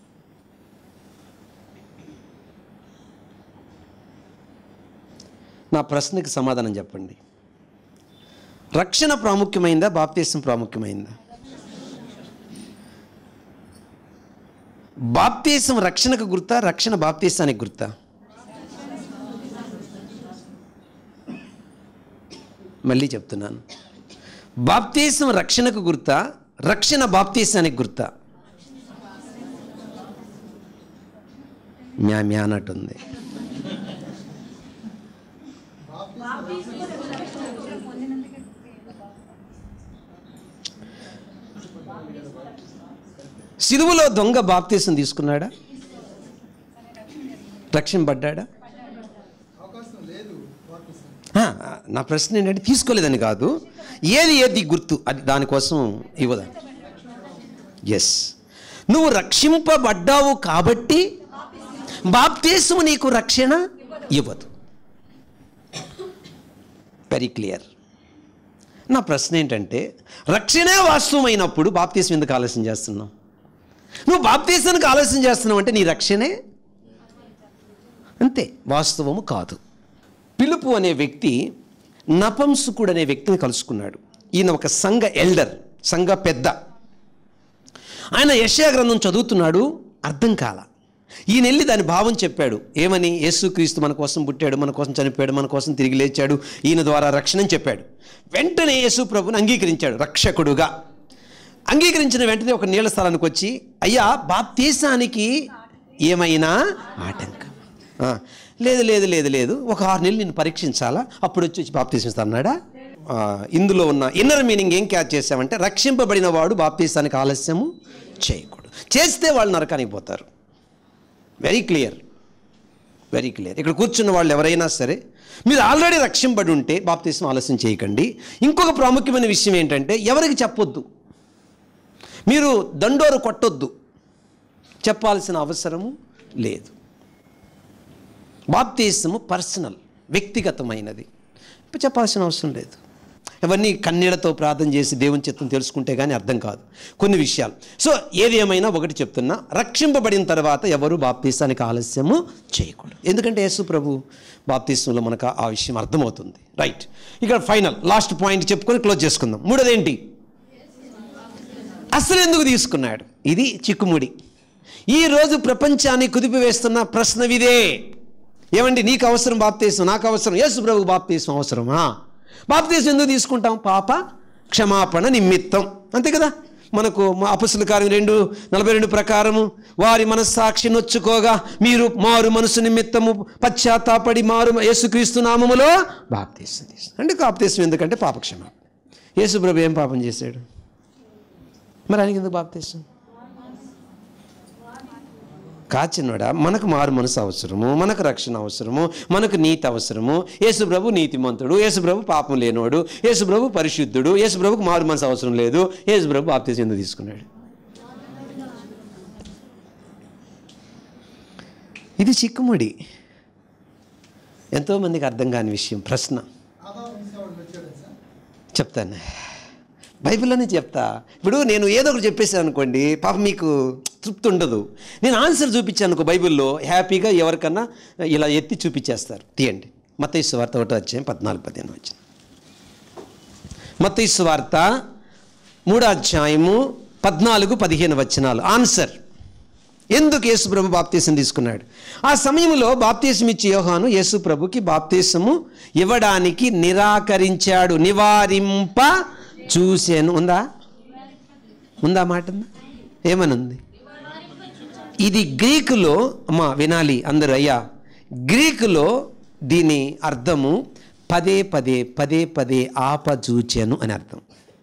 [SPEAKER 1] నా ప్రశ్నకి సమాధానం చెప్పండి రక్షణ ప్రాముఖ్యమైందా బాప్తీసం ప్రాముఖ్యమైందా బాప్తీసం రక్షణకు గుర్తా రక్షణ బాప్తీసానికి గుర్తా మళ్ళీ చెప్తున్నాను బాప్తీసం రక్షణకు గుర్తా రక్షణ బాప్తీసానికి గుర్తా మ్యా మ్యా అన్నట్టుంది సిలువలో దొంగ బాప్తీసం తీసుకున్నాడా రక్షింపడ్డాడా ఆ, నా ప్రశ్న ఏంటంటే తీసుకోలేదని కాదు ఏది ఏది గుర్తు అది దానికోసం ఇవ్వదా ఎస్ నువ్వు రక్షింపబడ్డావు కాబట్టి బాప్తీసము నీకు రక్షణ ఇవ్వదు వెరీ క్లియర్ నా ప్రశ్న ఏంటంటే రక్షణే వాస్తవమైనప్పుడు బాప్తీసం ఎందుకు ఆలస్యం చేస్తున్నావు నువ్వు బాప్తీసానికి ఆలస్యం చేస్తున్నావు అంటే నీ రక్షణే అంతే వాస్తవము కాదు పిలుపు అనే వ్యక్తి నపంసుకుడు అనే వ్యక్తిని కలుసుకున్నాడు ఈయన ఒక సంఘ ఎల్డర్ సంఘ పెద్ద ఆయన యశయా గ్రంథం చదువుతున్నాడు అర్థం కాల ఈయన వెళ్ళి దాని భావం చెప్పాడు ఏమని యేసుక్రీస్తు మన కోసం పుట్టాడు మన కోసం చనిపోయాడు మన కోసం తిరిగి లేచాడు ఈయన ద్వారా రక్షణ అని చెప్పాడు వెంటనే యేసు ప్రభుని అంగీకరించాడు రక్షకుడుగా అంగీకరించిన వెంటనే ఒక నీళ్ళ స్థలానికి వచ్చి అయ్యా బాప్తీసానికి ఏమైనా ఆటంకం ఆ, లేదు లేదు లేదు లేదు ఒక ఆరు నెలలు నేను పరీక్షించాలా అప్పుడు వచ్చి వచ్చి బాప్తీసిస్తా అన్నాడా ఆ, ఇందులో ఉన్న ఇన్నర్ మీనింగ్ ఏం క్యాచ్ చేసామంటే రక్షింపబడిన వాడు బాప్తీసానికి ఆలస్యము చేయకూడదు చేస్తే వాళ్ళు నరకానికి పోతారు వెరీ క్లియర్ వెరీ క్లియర్ ఇక్కడ కూర్చున్న వాళ్ళు ఎవరైనా సరే మీరు ఆల్రెడీ రక్షింపడి ఉంటే బాప్తీసం ఆలస్యం చేయకండి ఇంకొక ప్రాముఖ్యమైన విషయం ఏంటంటే ఎవరికి చెప్పొద్దు మీరు దండోరు కొట్టొద్దు చెప్పాల్సిన అవసరము లేదు బాప్తీసము పర్సనల్ వ్యక్తిగతమైనది ఇప్పుడు చెప్పాల్సిన అవసరం లేదు అవన్నీ కన్నీళ్లతో ప్రార్థన చేసి దేవుని చిత్తం తెలుసుకుంటే కానీ అర్థం కాదు కొన్ని విషయాలు సో ఏది ఏమైనా ఒకటి చెప్తున్నా రక్షింపబడిన తర్వాత ఎవరు బాప్తీసానికి ఆలస్యము చేయకూడదు ఎందుకంటే యేసు ప్రభు బాప్తీసంలో మనకు ఆ విషయం అర్థమవుతుంది రైట్ ఇక్కడ ఫైనల్ లాస్ట్ పాయింట్ చెప్పుకొని క్లోజ్ చేసుకుందాం మూడోది ఏంటి అసలు ఎందుకు తీసుకున్నాడు ఇది చిక్కుముడి ఈరోజు ప్రపంచాన్ని కుదిపివేస్తున్న ప్రశ్న ఇదే ఏమండి నీకు అవసరం బాప్తీసం నాకు అవసరం యేసు ప్రభుకు బాప్తీసం అవసరమా బాప్తీసం ఎందుకు తీసుకుంటాం పాప క్షమాపణ నిమిత్తం అంతే కదా మనకు మా అపసుల కార్యం రెండు నలభై రెండు ప్రకారము వారి మనస్సాక్షి నొచ్చుకోగా మీరు మారు మనసు నిమిత్తము పశ్చాత్తాపడి మారు యేసుక్రీస్తు నామములో బాప్తీసం తీసుకు అంటే బాప్తీసం ఎందుకంటే పాప క్షమాపణ యేసు ప్రభు ఏం పాపం చేశాడు మరి ఆయనకి ఎందుకు బాప్తీసం కాచినోడా మనకు మారు మనసు అవసరము మనకు రక్షణ అవసరము మనకు నీతి అవసరము యేసు ప్రభు నీతిమంతుడు యేసు ప్రభు పాపం లేనివాడు యేసు ప్రభు పరిశుద్ధుడు యేసు ప్రభుకు మారు మనసు అవసరం లేదు యేసు ప్రభు బాప్తీసం ఎందుకు తీసుకున్నాడు ఇది చిక్కుముడి ఎంతోమందికి అర్థం కాని విషయం ప్రశ్న చెప్తాను బైబిల్లోనే చెప్తా ఇప్పుడు నేను ఏదో ఒకటి చెప్పేసాను అనుకోండి పాప మీకు తృప్తి ఉండదు నేను ఆన్సర్ చూపించాను అనుకో బైబిల్లో హ్యాపీగా ఎవరికన్నా ఇలా ఎత్తి చూపించేస్తారు తీయండి మత్తయిసు వార్త ఒకటో వచ్చాయి పద్నాలుగు పదిహేను వచ్చిన మత్తయిసు వార్త మూడో అధ్యాయము పద్నాలుగు పదిహేను వచనాలు ఆన్సర్ ఎందుకు యేసు ప్రభు బాప్తీసం తీసుకున్నాడు ఆ సమయంలో బాప్తీసం ఇచ్చి యోహాను యేసు ప్రభుకి బాప్తీసము ఇవ్వడానికి నిరాకరించాడు నివారింప చూశాను ఉందా ఉందా మాట ఉందా ఏమని ఉంది ఇది గ్రీకులో అమ్మా వినాలి అందరూ అయ్యా గ్రీకులో దీని అర్థము పదే పదే పదే పదే ఆపజూచాను అని అర్థం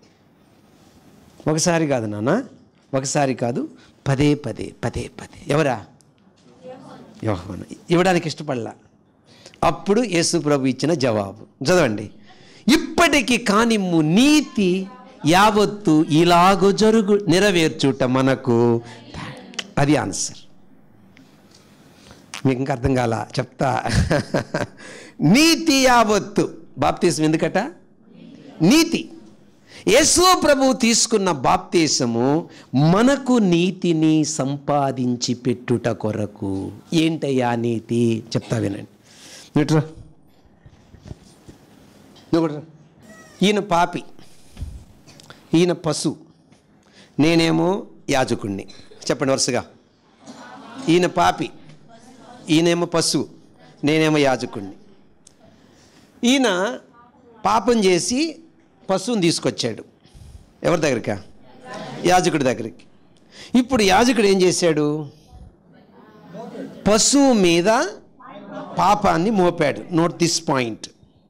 [SPEAKER 1] ఒకసారి కాదు నాన్న ఒకసారి కాదు పదే పదే పదే పదే ఎవరా యోహాను ఇవ్వడానికి ఇష్టపడలా అప్పుడు యేసు ప్రభు ఇచ్చిన జవాబు చదవండి ఇప్పటికి కానిమ్ము నీతి యావత్తు ఇలాగ జరుగు నెరవేర్చుట మనకు అది ఆన్సర్ మీకు ఇంకా అర్థం కాల చెప్తా నీతి యావత్తు బాప్తీసం ఎందుకట నీతి యేసు ప్రభువు తీసుకున్న బాప్తీసము మనకు నీతిని సంపాదించి పెట్టుట కొరకు ఏంటయ్యా నీతి చెప్తా వినండి నువ్వుట్రా నువ్వు కూడా రా. ఈయన పాపి ఈయన పశు నేనేమో యాజకుణ్ణి చెప్పండి వరుసగా ఈయన పాపి ఈయనేమో పశు నేనేమో యాజకుణ్ణి ఈయన పాపం చేసి పశువుని తీసుకొచ్చాడు ఎవరి దగ్గరికా యాజకుడి దగ్గరికి ఇప్పుడు యాజకుడు ఏం చేశాడు పశువు మీద పాపాన్ని మోపాడు నోట్ దిస్ పాయింట్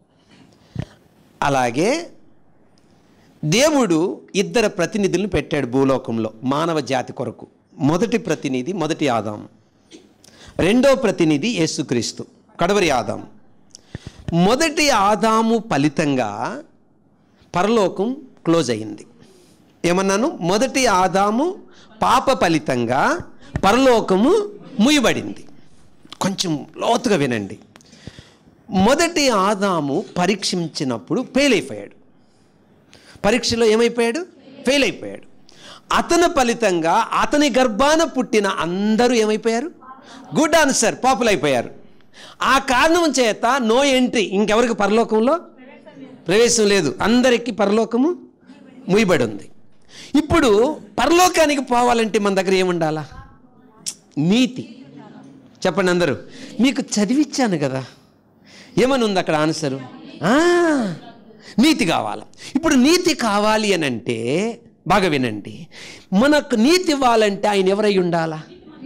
[SPEAKER 1] అలాగే దేవుడు ఇద్దరు ప్రతినిధులను పెట్టాడు భూలోకంలో మానవ జాతి కొరకు మొదటి ప్రతినిధి మొదటి ఆదాం రెండో ప్రతినిధి యేసుక్రీస్తు కడవరి ఆదాం మొదటి ఆదాము ఫలితంగా పరలోకం క్లోజ్ అయింది ఏమన్నాను మొదటి ఆదాము పాప ఫలితంగా పరలోకము ముయ్యబడింది కొంచెం లోతుగా వినండి మొదటి ఆదాము పరీక్షించినప్పుడు ఫెయిల్ అయిపోయాడు పరీక్షలో ఏమైపోయాడు ఫెయిల్ అయిపోయాడు అతని ఫలితంగా అతని గర్భాన పుట్టిన అందరూ ఏమైపోయారు గుడ్ ఆన్సర్ పాపుల్ అయిపోయారు ఆ కారణం చేత నో ఎంట్రీ ఇంకెవరికి పరలోకంలో ప్రవేశం లేదు అందరికీ పరలోకము ముయ్యబడి ఉంది ఇప్పుడు పరలోకానికి పోవాలంటే మన దగ్గర ఏముండాలా నీతి చెప్పండి అందరూ మీకు చదివిచ్చాను కదా ఏమని ఉంది అక్కడ ఆన్సరు ఆ, నీతి కావాలి ఇప్పుడు నీతి కావాలి అని అంటే బాగా వినండి మనకు నీతి ఇవ్వాలంటే ఆయన ఎవరై ఉండాలా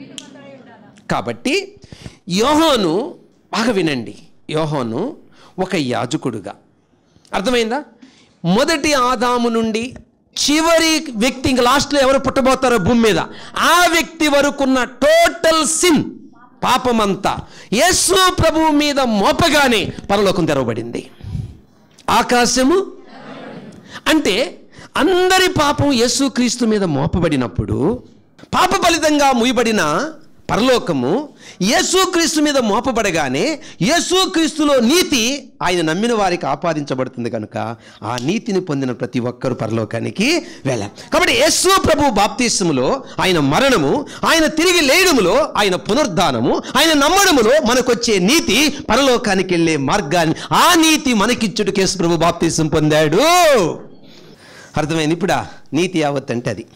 [SPEAKER 1] కాబట్టి యోహోను బాగా వినండి యోహోను ఒక యాజకుడుగా అర్థమైందా మొదటి ఆదాము నుండి చివరి వ్యక్తి ఇంక లాస్ట్లో ఎవరు పుట్టబోతారో భూమి మీద ఆ వ్యక్తి వరకున్న టోటల్ సిన్ పాపమంతా యేసు ప్రభువు మీద మోపగానే పరలోకం తెరవబడింది ఆకాశము అంటే అందరి పాపం యేసుక్రీస్తు మీద మోపబడినప్పుడు పాప ఫలితంగా ముయ్యబడిన పరలోకము యేసుక్రీస్తు మీద మోపబడగానే యేసుక్రీస్తులో నీతి ఆయన నమ్మిన వారికి ఆపాదించబడుతుంది కనుక ఆ నీతిని పొందిన ప్రతి ఒక్కరు పరలోకానికి వెళ్ళాలి కాబట్టి యేసు ప్రభు బాప్తీసములో ఆయన మరణము ఆయన తిరిగి లేయడములో ఆయన పునరుద్ధానము ఆయన నమ్మడములో మనకొచ్చే నీతి పరలోకానికి వెళ్ళే మార్గాన్ని ఆ నీతి మనకిచ్చుడు కేసు ప్రభు బాప్తీసం పొందాడు అర్థమైంది ఇప్పుడా నీతి యావత్ అంటే అది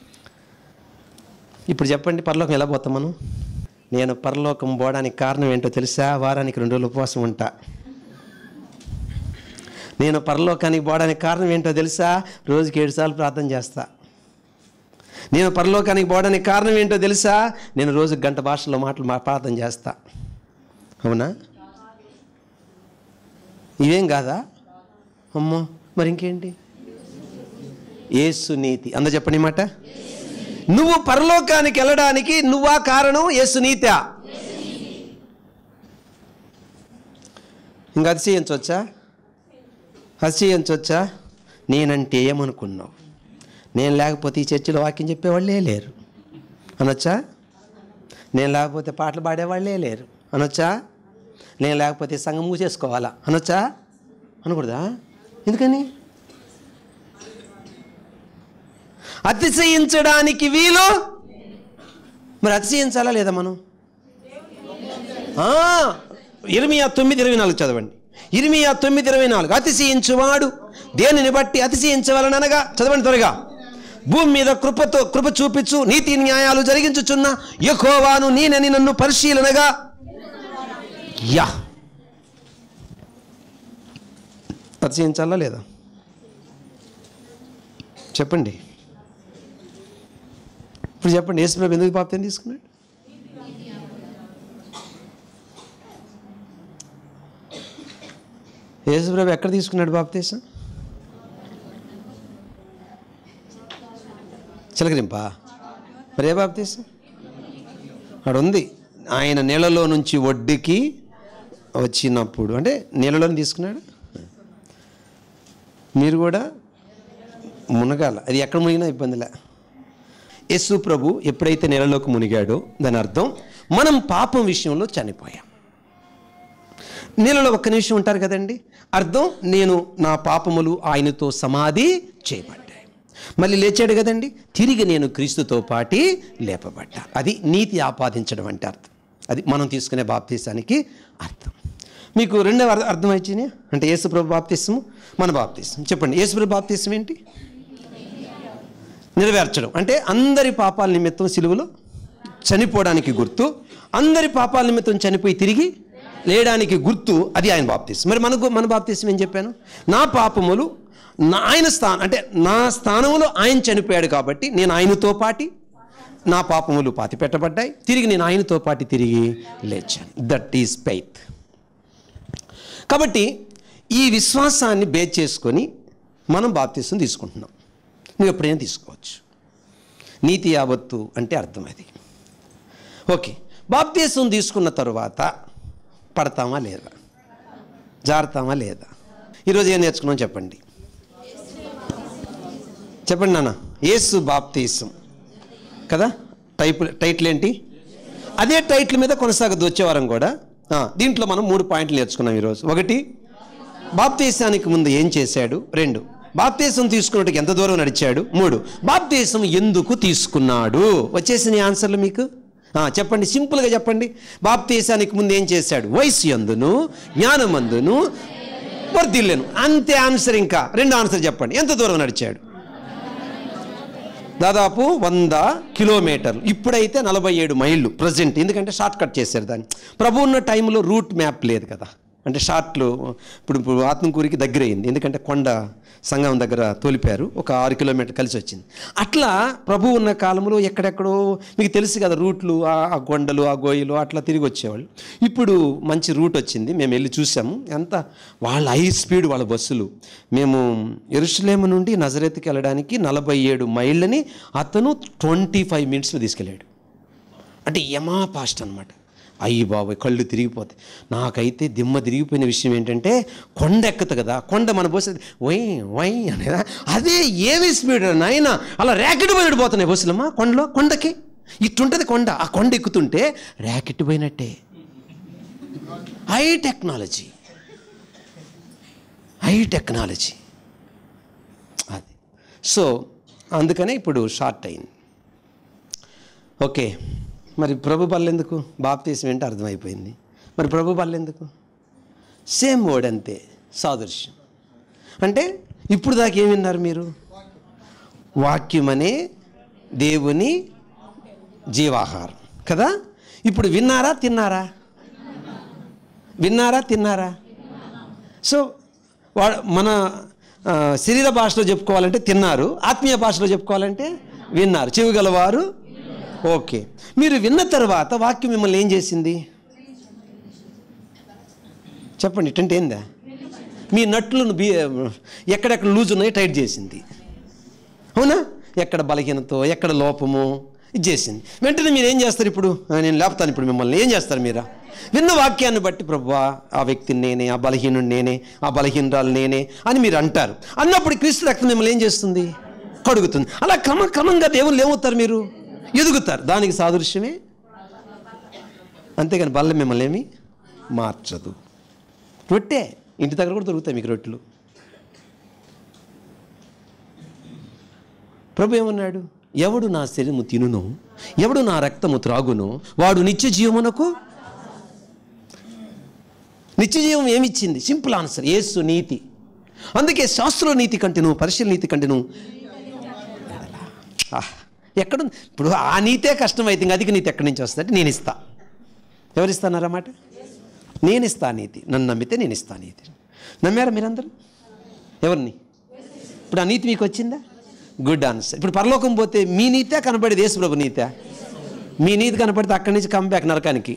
[SPEAKER 1] ఇప్పుడు చెప్పండి పరలోకం ఎలా పోతాం మనం నేను పరలోకం పోవడానికి కారణం ఏంటో తెలుసా వారానికి రెండు రోజులు ఉపవాసం ఉంటా నేను పరలోకానికి పోవడానికి కారణం ఏంటో తెలుసా రోజుకి ఏడు సార్లు ప్రార్థన చేస్తా నేను పరలోకానికి పోవడానికి కారణం ఏంటో తెలుసా నేను రోజు గంట భాషలో మాటలు మా ప్రార్థన చేస్తా అవునా ఇవేం కాదా అమ్మో మరి ఇంకేంటి ఏసు నీతి అంద చెప్పండి ఈ మాట నువ్వు పరలోకానికి వెళ్ళడానికి నువ్వా కారణం యేసు నీత ఇంకా అతిశయించవచ్చా అతిశయించవచ్చా నేనంటే ఏమనుకున్నావు నేను లేకపోతే ఈ చర్చిలో వాక్యం చెప్పేవాళ్ళే లేరు అనొచ్చా నేను లేకపోతే పాటలు పాడేవాళ్ళే లేరు అనొచ్చా నేను లేకపోతే సంఘం మూసేసుకోవాలా అనొచ్చా అనకూడదా ఎందుకని అతిశయించడానికి వీలు మరి అతిశయించాలా లేదా మనం ఆ, ఇర్మియా తొమ్మిది ఇరవై నాలుగు చదవండి ఇర్మియా తొమ్మిది ఇరవై నాలుగు అతిశయించువాడు దేనిని బట్టి అతిశయించవలనగా చదవండి త్వరగా భూమి మీద కృపతో కృప చూపించు నీతి న్యాయాలు జరిగించుచున్న యెహోవాను నేనని నన్ను పరిశీలనగా యా అతిశయించాలా లేదా చెప్పండి ఇప్పుడు చెప్పండి యేసుప్రభు ఎందుకు బాప్తీసం తీసుకున్నాడు యేసుప్రభు ఎక్కడ తీసుకున్నాడు బాప్తీసం చిలకరింపా మరి ఏ బాప్తీసం అక్కడ ఉంది ఆయన నీళ్ళలో నుంచి ఒడ్డుకి వచ్చినప్పుడు అంటే నీళ్ళలోనే తీసుకున్నాడు మీరు కూడా మునగాల అది ఎక్కడ మునిగినా ఇబ్బందిలే యేసు ప్రభు ఎప్పుడైతే నెలలోకి మునిగాడో దాని అర్థం మనం పాపం విషయంలో చనిపోయాం నీళ్ళలో ఒక్క నిమిషం ఉంటారు కదండి అర్థం నేను నా పాపములు ఆయనతో సమాధి చేయబడ్డాయి మళ్ళీ లేచాడు కదండి తిరిగి నేను క్రీస్తుతో పాటి లేపబడ్డా అది నీతి ఆపాదించడం అంటే అర్థం అది మనం తీసుకునే బాప్తీసానికి అర్థం మీకు రెండవ అర్థం అర్థమైంది అంటే యేసుప్రభు బాప్తీసము మన బాప్తీసం చెప్పండి యేసుప్రభు బాప్తీసం ఏంటి నెరవేర్చడం అంటే అందరి పాపాల నిమిత్తం సిలువలో చనిపోవడానికి గుర్తు అందరి పాపాల నిమిత్తం చనిపోయి తిరిగి లేయడానికి గుర్తు అది ఆయన బాప్తీసం మరి మనకు మన బాప్తీసం ఏం చెప్పాను నా పాపములు నా ఆయన స్థానం అంటే నా స్థానంలో ఆయన చనిపోయాడు కాబట్టి నేను ఆయనతో పాటి నా పాపములు పాతి పెట్టబడ్డాయి తిరిగి నేను ఆయనతో పాటి తిరిగి లేచాను దట్ ఈస్ ఫెయిత్ కాబట్టి ఈ విశ్వాసాన్ని బేస్ చేసుకొని మనం బాప్తీసం తీసుకుంటున్నాం నువ్వు ఎప్పుడైనా తీసుకోవచ్చు నీతి యావత్తు అంటే అర్థం అది ఓకే బాప్తీసం తీసుకున్న తరువాత పడతామా లేదా జారుతామా లేదా ఈరోజు ఏం నేర్చుకున్నాం చెప్పండి చెప్పండి నాన్న యేసు బాప్తీసం కదా టైప్ టైటిల్ ఏంటి అదే టైటిల్ మీద కొనసాగదు వచ్చే వారం కూడా ఆ, దీంట్లో మనం మూడు పాయింట్లు నేర్చుకున్నాం ఈరోజు ఒకటి బాప్తీసానికి ముందు ఏం చేశాడు రెండు బాప్తీసం తీసుకున్నట్టుకు ఎంత దూరం నడిచాడు మూడు బాప్తీసం ఎందుకు తీసుకున్నాడు వచ్చేసిన ఆన్సర్లు మీకు ఆ, చెప్పండి సింపుల్గా చెప్పండి బాప్తీసానికి ముందు ఏం చేశాడు వయసు ఎందును జ్ఞానమందును వర్ధిల్లెను అంతే ఆన్సర్ ఇంకా రెండు ఆన్సర్ చెప్పండి ఎంత దూరం నడిచాడు దాదాపు వంద కిలోమీటర్లు ఇప్పుడైతే నలభై ఏడు మైళ్ళు ప్రజెంట్ ఎందుకంటే షార్ట్ కట్ చేశారు దాన్ని ప్రభు ఉన్న టైంలో రూట్ మ్యాప్ లేదు కదా అంటే షార్ట్లు ఇప్పుడు ఇప్పుడు ఆత్మకూరికి దగ్గర అయింది ఎందుకంటే కొండ సంగం దగ్గర తోలిపారు ఒక ఆరు కిలోమీటర్ కలిసి వచ్చింది అట్లా ప్రభు ఉన్న కాలంలో ఎక్కడెక్కడో మీకు తెలుసు కదా రూట్లు ఆ ఆ కొండలు ఆ గోయిలు అట్లా తిరిగి వచ్చేవాళ్ళు ఇప్పుడు మంచి రూట్ వచ్చింది మేము వెళ్ళి చూసాము ఎంత వాళ్ళ హై స్పీడ్ వాళ్ళ బస్సులు మేము ఎరుసలేము నుండి నజరెత్కి వెళ్ళడానికి నలభై ఏడు మైళ్ళని అతను ట్వంటీ ఫైవ్ మినిట్స్లో తీసుకెళ్ళాడు అంటే యమా పాస్ట్ అనమాట అయ్యి బాబోయ్ కళ్ళు తిరిగిపోతాయి నాకైతే దిమ్మ తిరిగిపోయిన విషయం ఏంటంటే కొండ ఎక్కుతుంది కదా కొండ మన బస్సు వై వై అనేదా అదే ఏమి స్పీడ్ నాయన అలా ర్యాకెట్ పోయినట్టు పోతున్నాయి బస్సులమ్మా కొండలో కొండకి ఇట్టుంటుంది కొండ ఆ కొండ ఎక్కుతుంటే ర్యాకెట్ పోయినట్టే హై టెక్నాలజీ హై టెక్నాలజీ అది సో అందుకనే ఇప్పుడు షార్ట్ అయింది ఓకే మరి ప్రభు బల్లెందుకు బాప్తీసం ఏంటో అర్థమైపోయింది మరి ప్రభు బల్లెందుకు సేమ్ వర్డ్ అంతే సాదృశ్యం అంటే ఇప్పుడు దాకా ఏమి విన్నారు మీరు వాక్యమనే దేవుని జీవాహారం కదా ఇప్పుడు విన్నారా తిన్నారా విన్నారా తిన్నారా సో వా మన ఆ, శరీర భాషలో చెప్పుకోవాలంటే తిన్నారు ఆత్మీయ భాషలో చెప్పుకోవాలంటే విన్నారు చెవి గలవారు ఓకే మీరు విన్న తర్వాత వాక్యం మిమ్మల్ని ఏం చేసింది చెప్పండి ఇటంటే ఏందా మీ నట్లను బీ ఎక్కడెక్కడ లూజ్ ఉన్నాయో టైట్ చేసింది అవునా ఎక్కడ బలహీనతో ఎక్కడ లోపము ఇది చేసింది వెంటనే మీరు ఏం చేస్తారు ఇప్పుడు ఆ, నేను లేపుతాను ఇప్పుడు మిమ్మల్ని ఏం చేస్తారు మీరా విన్న వాక్యాన్ని బట్టి ప్రభువా ఆ వ్యక్తిని నేనే ఆ బలహీనుడు నేనే ఆ బలహీనరాలు నేనే అని మీరు అంటారు అన్నప్పుడు క్రీస్తు రక్తం మిమ్మల్ని ఏం చేస్తుంది కడుగుతుంది అలా క్రమ క్రమంగా దేవుళ్ళు ఏమవుతారు మీరు ఎదుగుతారు దానికి సాదృశ్యమే అంతేగాని బల్ల మిమ్మల్ని ఏమి మార్చదు రొట్టె ఇంటి దగ్గర కూడా దొరుకుతాయి మీకు రొట్టెలు ప్రభు ఏమన్నాడు ఎవడు నా శరీరము తినును ఎవడు నా రక్తము త్రాగును వాడు నిత్య జీవమునకు నిత్య జీవం ఏమిచ్చింది సింపుల్ ఆన్సర్ యేసు నీతి అందుకే శాస్త్ర నీతి కంటేను పరిశీలన నీతి కంటేను ఆహ్, ఎక్కడ ఇప్పుడు ఆ నీతే కష్టమైతే ఇంకా అధిక నీతి ఎక్కడి నుంచి వస్తుంది నేను ఇస్తా ఎవరు ఇస్తానన్నమాట నేను ఇస్తా ఆ నీతి నన్ను నమ్మితే నేను ఇస్తా ఆ నీతి నమ్మారా మీరందరూ ఎవరిని ఇప్పుడు ఆ నీతి మీకు వచ్చిందా గుడ్ ఆన్సర్ ఇప్పుడు పరలోకం పోతే మీ నీతే కనపడేది యేసు ప్రభు నీతే మీ నీతి కనపడితే అక్కడి నుంచి కంబ్యాక్ నరకానికి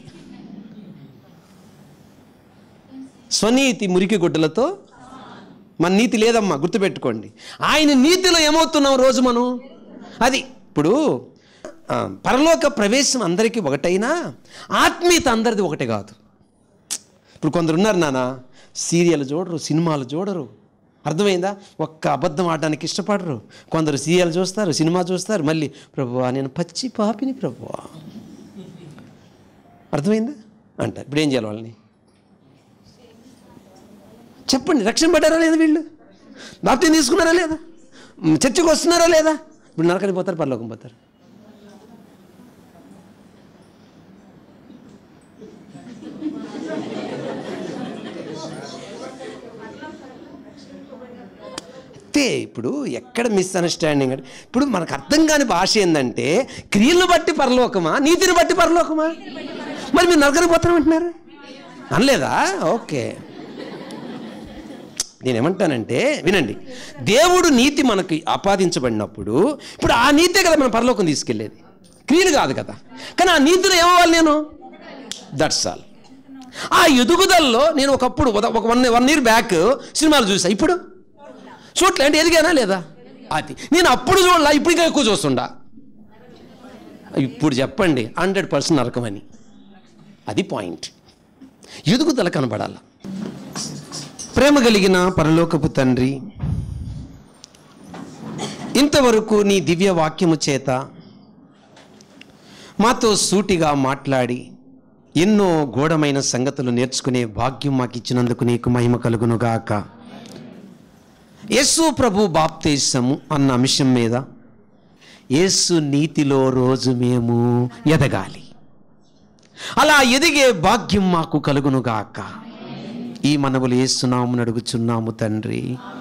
[SPEAKER 1] స్వనీతి మురికి గుడ్డలతో మన నీతి లేదమ్మా గుర్తుపెట్టుకోండి ఆయన నీతిలో ఏమవుతున్నాం రోజు మనం అది ఇప్పుడు ఆ, పరలోక ప్రవేశం అందరికీ ఒకటైనా ఆత్మీయత అందరిది ఒకటే కాదు ఇప్పుడు కొందరు ఉన్నారు నాన్న సీరియల్ చూడరు సినిమాలు చూడరు అర్థమైందా ఒక్క అబద్ధం ఆడడానికి ఇష్టపడరు కొందరు సీరియల్ చూస్తారు సినిమా చూస్తారు మళ్ళీ ప్రభువా నేను పచ్చి పాపిని ప్రభువా అర్థమైందా అంటారు ఇప్పుడు ఏం చేయాలి వాళ్ళని చెప్పండి రక్షణ పడ్డారా లేదా వీళ్ళు బాప్తీసం తీసుకున్నారా లేదా మ్, చర్చికి వస్తున్నారా లేదా ఇప్పుడు నరకని పోతారు పరలోకం పోతారు అంతే ఇప్పుడు ఎక్కడ మిస్అండర్స్టాండింగ్ అంటే ఇప్పుడు మనకు అర్థం కాని భాష ఏంటంటే క్రియలను బట్టి పరలోకమా నీతిని బట్టి పరలోకమా మరి మీరు నరకనికి పోతామంటున్నారు అనలేదా ఓకే నేనేమంటానంటే వినండి దేవుడు నీతి మనకి ఆపాదించబడినప్పుడు ఇప్పుడు ఆ నీతే కదా మనం పరలోకం తీసుకెళ్ళేది క్రియలు కాదు కదా కానీ ఆ నీతిలో ఏమవ్వాలి నేను దట్స్ ఆల్ ఆ ఎదుగుదలలో నేను ఒకప్పుడు ఒక- ఒక వన్ వన్ ఇయర్ బ్యాక్ సినిమాలు చూసా ఇప్పుడు చూడలే అంటే ఎదిగానా లేదా అది నేను అప్పుడు చూడలా ఇప్పుడు ఇంకా ఎక్కువ చూస్తుండా ఇప్పుడు చెప్పండి హండ్రెడ్ పర్సెంట్ నరకమని అది పాయింట్ ఎదుగుదల కనబడాల ప్రేమ కలిగిన పరలోకపు తండ్రి ఇంతవరకు నీ దివ్య వాక్యము చేత మాతో సూటిగా మాట్లాడి ఎన్నో గూఢమైన సంగతులు నేర్చుకునే భాగ్యం మాకు ఇచ్చినందుకు నీకు మహిమ కలుగునుగాక యేసు ప్రభు బాప్తేశము అన్న అంశం మీద యేసు నీతిలో రోజు మేము ఎదగాలి అలా ఎదిగే భాగ్యం మాకు కలుగునుగాక ఈ మనవులు ఏస్తున్నాము అడుగుచున్నాము తండ్రి